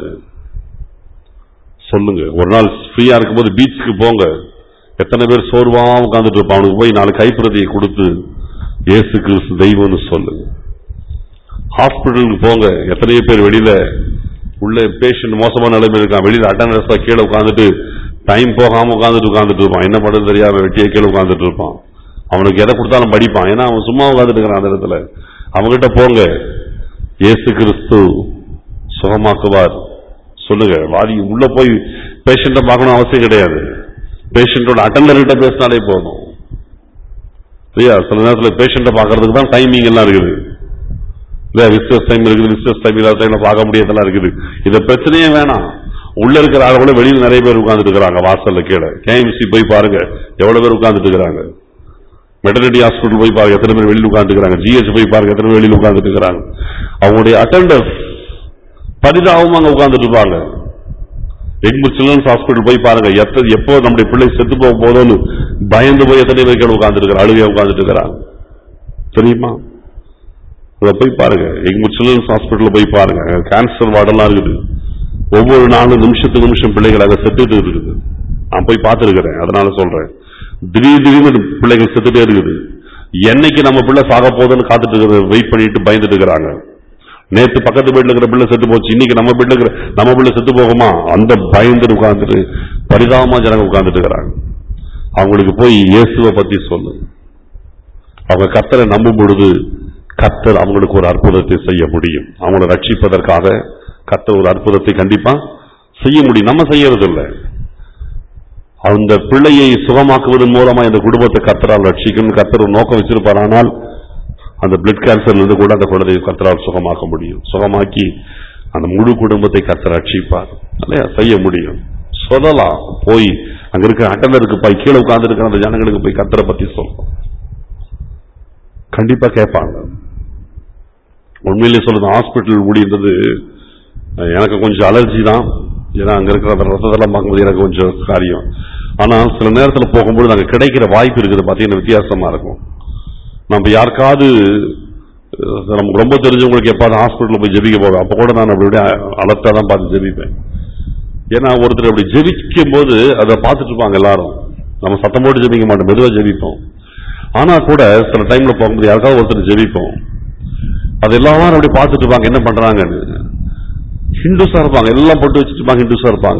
சொல்லுங்க ஒரு நாள் ஃப்ரீயா இருக்கும்போது பீச்சுக்கு போங்க எத்தனை பேர் சோர்வா உட்கார்ந்துட்டு இருப்பான் அவனுக்கு போய் நாலு கைப்பிரதியை கொடுத்து இயேசு கிறிஸ்து தெய்வம்னு சொல்லுங்க ஹாஸ்பிட்டலுக்கு போங்க எத்தனையோ பேர் வெளியில உள்ள பேஷண்ட் மோசமான நிலைமை இருக்கான் வெளியில அட்டண்டன்ஸ் கீழே உட்காந்துட்டு டைம் போகாம உட்காந்துட்டு உட்காந்துட்டு இருப்பான் என்ன பண்றது தெரியாம வெட்டியே கீழே உட்காந்துட்டு இருப்பான் அவனுக்கு எதை கொடுத்தாலும் படிப்பான் ஏன்னா அவன் சும்மா உட்காந்துட்டு இருக்கிறான் அந்த இடத்துல அவங்ககிட்ட போங்க இயேசு கிறிஸ்து சுகமாக்குவார் சொல்லுங்க வாதி உள்ள போய் பேஷண்ட்டை பார்க்கணும் அவசியம் கிடையாது பேஷண்டோட அட்டண்டர் கிட்ட பேசினாலே போதும் சரியா சில நேரத்துல பேஷண்ட்டை பார்க்கறதுக்கு தான் டைமிங் எல்லாம் இருக்குது இல்ல விஸ்வஸ் டைம் இருக்குது விஸ்வஸ் டைம் இல்லாத டைம்ல பார்க்க முடியாதெல்லாம் இருக்குது இந்த பிரச்சனையே வேணாம் உள்ள இருக்கிற ஆளுகளை வெளியில நிறைய பேர் உட்கார்ந்துட்டு இருக்கிறாங்க வாசல்ல கீழே கேஎம்சி போய் பாருங்க எவ்வளவு பேர் உட்கார்ந்துட்டு இருக்கிறாங்க மெட்டர்னிட்டி ஹாஸ்பிட்டல் போய் பாருங்க எத்தனை பேர் வெளியில உட்கார்ந்துட்டு இருக்காங்க ஜிஹெச் போய் பாருங்க எத்தனை பேர் வெளியில உட்கார்ந்துட்டு இருக்கிறாங்க அவங்களுடைய அட்டண்டர்ஸ் பரிதாபம் அங்க உட்கார்ந்துட்டு இருப்பாங்க எக்மூர் சில்ட்ரன்ஸ் ஹாஸ்பிட்டல் போய் பாருங்க எத்த எப்போ நம்முடைய பிள்ளை செத்து போக போதோன்னு பயந்து போய் எத்தனை பேர் கீழே உட்கார்ந்துட்டு இருக்கிறாங்க அழுகையா உட்கார்ந்துட்டு இருக்கிறாங்க தெரியுமா இதை போய் பாருங்க எங்க சில்ட்ரன்ஸ் ஹாஸ்பிட்டல் போய் பாருங்க கேன்சர் வார்டெல்லாம் இருக்குது ஒவ்வொரு நாலு நிமிஷத்துக்கு நிமிஷம் பிள்ளைகள் அங்க செத்துட்டு இருக்குது நான் போய் பார்த்துருக்கிறேன் அதனால சொல்றேன் திடீர் திடீர்னு பிள்ளைகள் செத்துட்டே இருக்குது என்னைக்கு நம்ம பிள்ளை சாக போகுதுன்னு காத்துட்டு இருக்கிறது வெயிட் பண்ணிட்டு பயந்துட்டு இருக்கிறாங்க நேத்து பக்கத்து வீட்டுல இருக்கிற பிள்ளை செத்து போச்சு இன்னைக்கு நம்ம வீட்டுல இருக்கிற நம்ம பிள்ளை செத்து போகுமா அந்த பயந்துட்டு உட்கார்ந்துட்டு பரிதாபமா ஜனங்க உட்கார்ந்துட்டு இருக்கிறாங்க அவங்களுக்கு போய் இயேசுவை பத்தி சொல்லு அவங்க கர்த்தரை நம்பும் பொழுது கர்த்தர் அவங்களுக்கு ஒரு அற்புதத்தை செய்ய முடியும் அவங்களை ரட்சிப்பதற்காக கர்த்தர் ஒரு அற்புதத்தை கண்டிப்பா செய்ய முடியும் நம்ம செய்யறது இல்ல அந்த பிள்ளையை சுகமாக்குவதன் மூலமா இந்த குடும்பத்தை கர்த்தரால் ரட்சிக்கணும் கர்த்தர் ஒரு நோக்கம் வச்சிருப்பாரானால் அந்த பிளட் கேன்சர்ல இருந்து கூட அந்த குழந்தையை கர்த்தரால் சுகமாக்க முடியும் சுகமாக்கி அந்த முழு குடும்பத்தை கர்த்தர் ரட்சிப்பார் இல்லையா செய்ய முடியும் சொல்லலாம் போய் அங்க இருக்கிற அட்டனருக்கு போய் கீழே உட்கார்ந்து இருக்கிற அந்த ஜனங்களுக்கு போய் கர்த்தரை பத்தி சொல்லலாம் கண்டிப்பா கேட்பாங்க உண்மையிலேயே சொல்லுது ஹாஸ்பிட்டல் ஊழியன்றது அஹ், எனக்கு கொஞ்சம் அலர்ஜி தான் ஏன்னா அங்க இருக்கிற அந்த ரத்தத்தெல்லாம் பார்க்கும்போது எனக்கு கொஞ்சம் காரியம் ஆனா சில நேரத்துல போகும்போது அங்க கிடைக்கிற வாய்ப்பு இருக்குது பார்த்தீங்கன்னா வித்தியாசமா இருக்கும் நம்ம யாருக்காவது அஹ், நமக்கு ரொம்ப தெரிஞ்சவங்களுக்கு எப்பாவது ஹாஸ்பிட்டல் போய் ஜெபிக்க போவேன் அப்ப கூட நான் அப்படி அலர்ட்டா தான் பார்த்து ஜெபிப்பேன் ஏன்னா ஒருத்தர் அப்படி ஜெபிக்கும் போது அதை பார்த்துட்டு இருப்பாங்க எல்லாரும் நம்ம சத்தம் போட்டு ஜெபிக்க மாட்டோம் மெதுவா ஜெபிப்போம் ஆனா கூட சில டைம்ல போகும்போது யாருக்காவது ஒருத்தர் ஜெபிப்போம் அது எல்லாரும் அப்படி பார்த்துட்டு இருப்பாங்க என்ன பண்றாங்கன்னு ஹிந்துஸா இருப்பாங்க எல்லாம் போட்டு வச்சுட்டு இருப்பாங்க ஹிந்துஸா இருப்பாங்க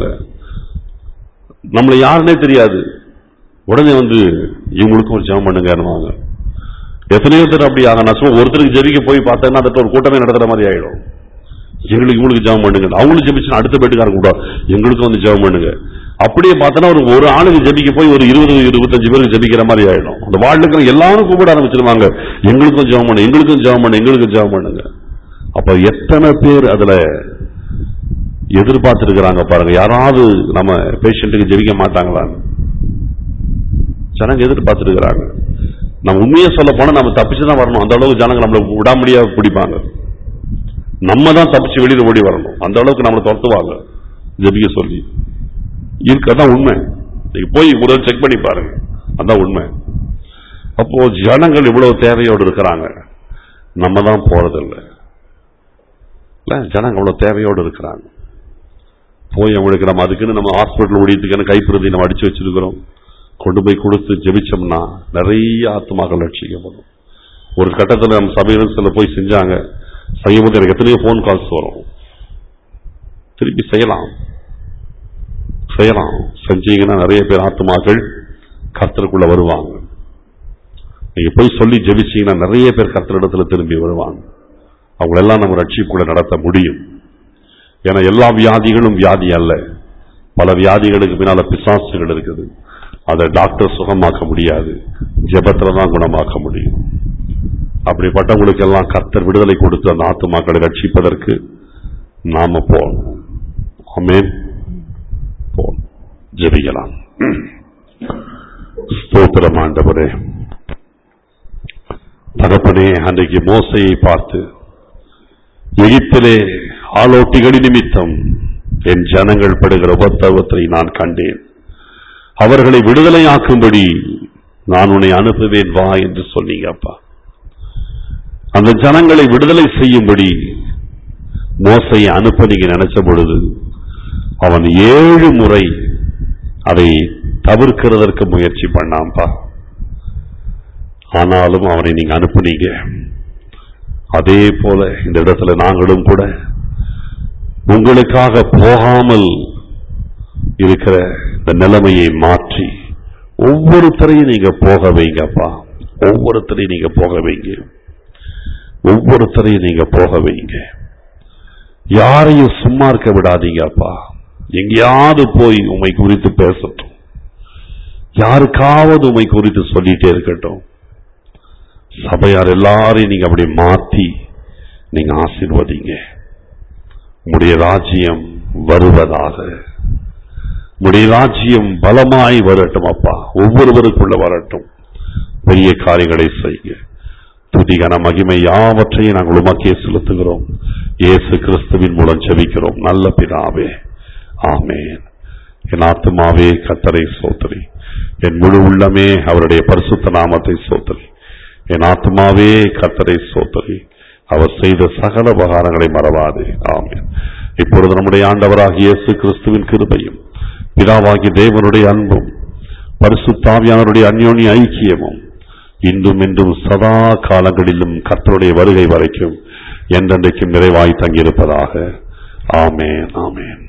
நம்மள யாருன்னே தெரியாது உடனே வந்து இவங்களுக்கு ஒரு ஜெபம் பண்ணுங்க எத்தனையோ பேர் அப்படி ஆக நான் சும்மா ஒருத்தருக்கு ஜெபிக்க போய் பார்த்தேன்னா அந்த ஒரு கூட்டமே நடத்துற மாதிரி ஆயிடும் எங்களுக்கு இவங்களுக்கு ஜெபம் பண்ணுங்க அவங்களுக்கு ஜெபிச்சு அடுத்த பேட்டுக்காரங்க கூட எங்களுக்கு வந்து ஜெபம் பண்ணுங்க அப்படியே பார்த்தோன்னா ஒரு ஒரு ஆளுக்கு ஜெபிக்க போய் ஒரு இருபது இருபத்தஞ்சு பேருக்கு ஜெபிக்கிற மாதிரி ஆயிடும் அந்த வாழ்ல இருக்கிற எல்லாரும் கூப்பிட ஆரம்பிச்சிருவாங்க எங்களுக்கும் ஜெபம் பண்ணு எங்களுக்கும் ஜெபம் பண்ணு எங்களுக்கும் ஜெபம் பண்ணுங்க அப்ப எத்தனை பேர் அதுல எதிர்பார்த்திருக்கிறாங்க பாருங்க யாராவது நம்ம பேஷண்ட்டுக்கு ஜெபிக்க மாட்டாங்களான்னு ஜனங்க எதிர்பார்த்திருக்கிறாங்க நம்ம உண்மையை சொல்ல போனா நம்ம தப்பிச்சு தான் வரணும் அந்த அளவுக்கு ஜனங்க நம்மளை விடாமடியா பிடிப்பாங்க நம்ம தான் தப்பிச்சு வெளியில ஓடி வரணும் அந்த அளவுக்கு நம்மளை துரத்துவாங்க ஜெபிக்க சொல்லி இருக்கு அதான் உண்மை நீங்க போய் முதல்ல செக் பண்ணி பாருங்க அதான் உண்மை அப்போ ஜனங்கள் இவ்வளவு தேவையோடு இருக்கிறாங்க நம்ம தான் போறதில்லை இல்ல ஜனங்க அவ்வளவு தேவையோடு இருக்கிறாங்க போய் அவங்களுக்கு நம்ம அதுக்குன்னு நம்ம ஹாஸ்பிட்டல் ஓடியதுக்குன்னு கைப்பிரதி நம்ம அடிச்சு வச்சிருக்கிறோம் கொண்டு போய் கொடுத்து ஜெபிச்சோம்னா நிறைய ஆத்மாக்கள் ரட்சிக்கப்படும் ஒரு கட்டத்தில் நம்ம சபையில சில போய் செஞ்சாங்க செய்யும்போது எனக்கு எத்தனையோ ஃபோன் கால்ஸ் வரும் திருப்பி செய்யலாம் செய்யலாம் செஞ்சீங்கன்னா நிறைய பேர் ஆத்மாக்கள் கர்த்தருக்குள்ள வருவாங்க நீங்க போய் சொல்லி ஜெபிச்சீங்கன்னா நிறைய பேர் கர்த்தரிடத்துல திரும்பி வருவாங்க அவங்களெல்லாம் நம்ம ரட்சிப்புக்குள்ள நடத்த முடியும் ஏன்னா எல்லா வியாதிகளும் வியாதி அல்ல பல வியாதிகளுக்கு பின்னால பிசாசுகள் இருக்குது அதை டாக்டர் சுகமாக்க முடியாது ஜெபத்துல தான் குணமாக்க முடியும் அப்படிப்பட்டவங்களுக்கு எல்லாம் கர்த்தர் விடுதலை கொடுத்து அந்த ஆத்துமாக்களை ரட்சிப்பதற்கு நாம போகணும் ஆமென் போகணும் ஜெபிக்கலாம் ஸ்தோத்திரம் ஆண்டவரே தகப்பனே அன்றைக்கு மோசையை பார்த்து எகிப்திலே ஆலோட்டிகளின் நிமித்தம் என் ஜனங்கள் படுகிற உபத்தவத்தை நான் கண்டேன் அவர்களை விடுதலையாக்கும்படி நான் உன்னை அனுப்புவேன் வா என்று சொன்னீங்க அப்பா அந்த ஜனங்களை விடுதலை செய்யும்படி மோசையை அனுப்ப நீங்க நினைச்ச பொழுது அவன் ஏழு முறை அதை தவிர்க்கிறதற்கு முயற்சி பண்ணாம்பா ஆனாலும் அவனை நீங்க அனுப்புனீங்க அதே போல இந்த இடத்துல நாங்களும் கூட உங்களுக்காக போகாமல் இருக்கிற இந்த நிலைமையை மாற்றி ஒவ்வொருத்தரையும் நீங்க போக வைங்கப்பா ஒவ்வொருத்தரையும் நீங்க போக வைங்க ஒவ்வொருத்தரையும் நீங்க போக வைங்க யாரையும் சும்மா இருக்க விடாதீங்கப்பா எங்கேயாவது போய் உமை குறித்து பேசட்டும் யாருக்காவது உமை குறித்து சொல்லிட்டே இருக்கட்டும் சபையார் எல்லாரையும் நீங்க அப்படி மாத்தி நீங்க ஆசீர்வதிங்க உம்முடைய ராஜ்யம் வருவதாக உம்முடைய ராஜ்யம் பலமாய் வரட்டும் அப்பா ஒவ்வொருவருக்குள்ள வரட்டும் பெரிய காரியங்களை செய்ய துதிகன மகிமை யாவற்றையும் நாங்கள் உமக்கே செலுத்துகிறோம் இயேசு கிறிஸ்துவின் மூலம் ஜெபிக்கிறோம் நல்ல பிதாவே ஆமென் என் ஆத்துமாவே கத்தரை சோதரி என் முழு உள்ளமே அவருடைய பரிசுத்த நாமத்தை சோதரி என் ஆத்மாவே கத்தரை சோதரி அவர் செய்த சகல உபகாரங்களை மறவாதே ஆமென் இப்பொழுது நம்முடைய ஆண்டவராகிய இயேசு கிறிஸ்துவின் கிருபையும் பிதாவாகிய தேவனுடைய அன்பும் பரிசுத்தாவியானவருடைய அந்யோன்ய ஐக்கியமும் இன்றும் இன்றும் சதா காலங்களிலும் கர்த்தருடைய வருகை வரைக்கும் என்றென்றைக்கும் நிறைவாய் தங்கியிருப்பதாக ஆமென் ஆமென்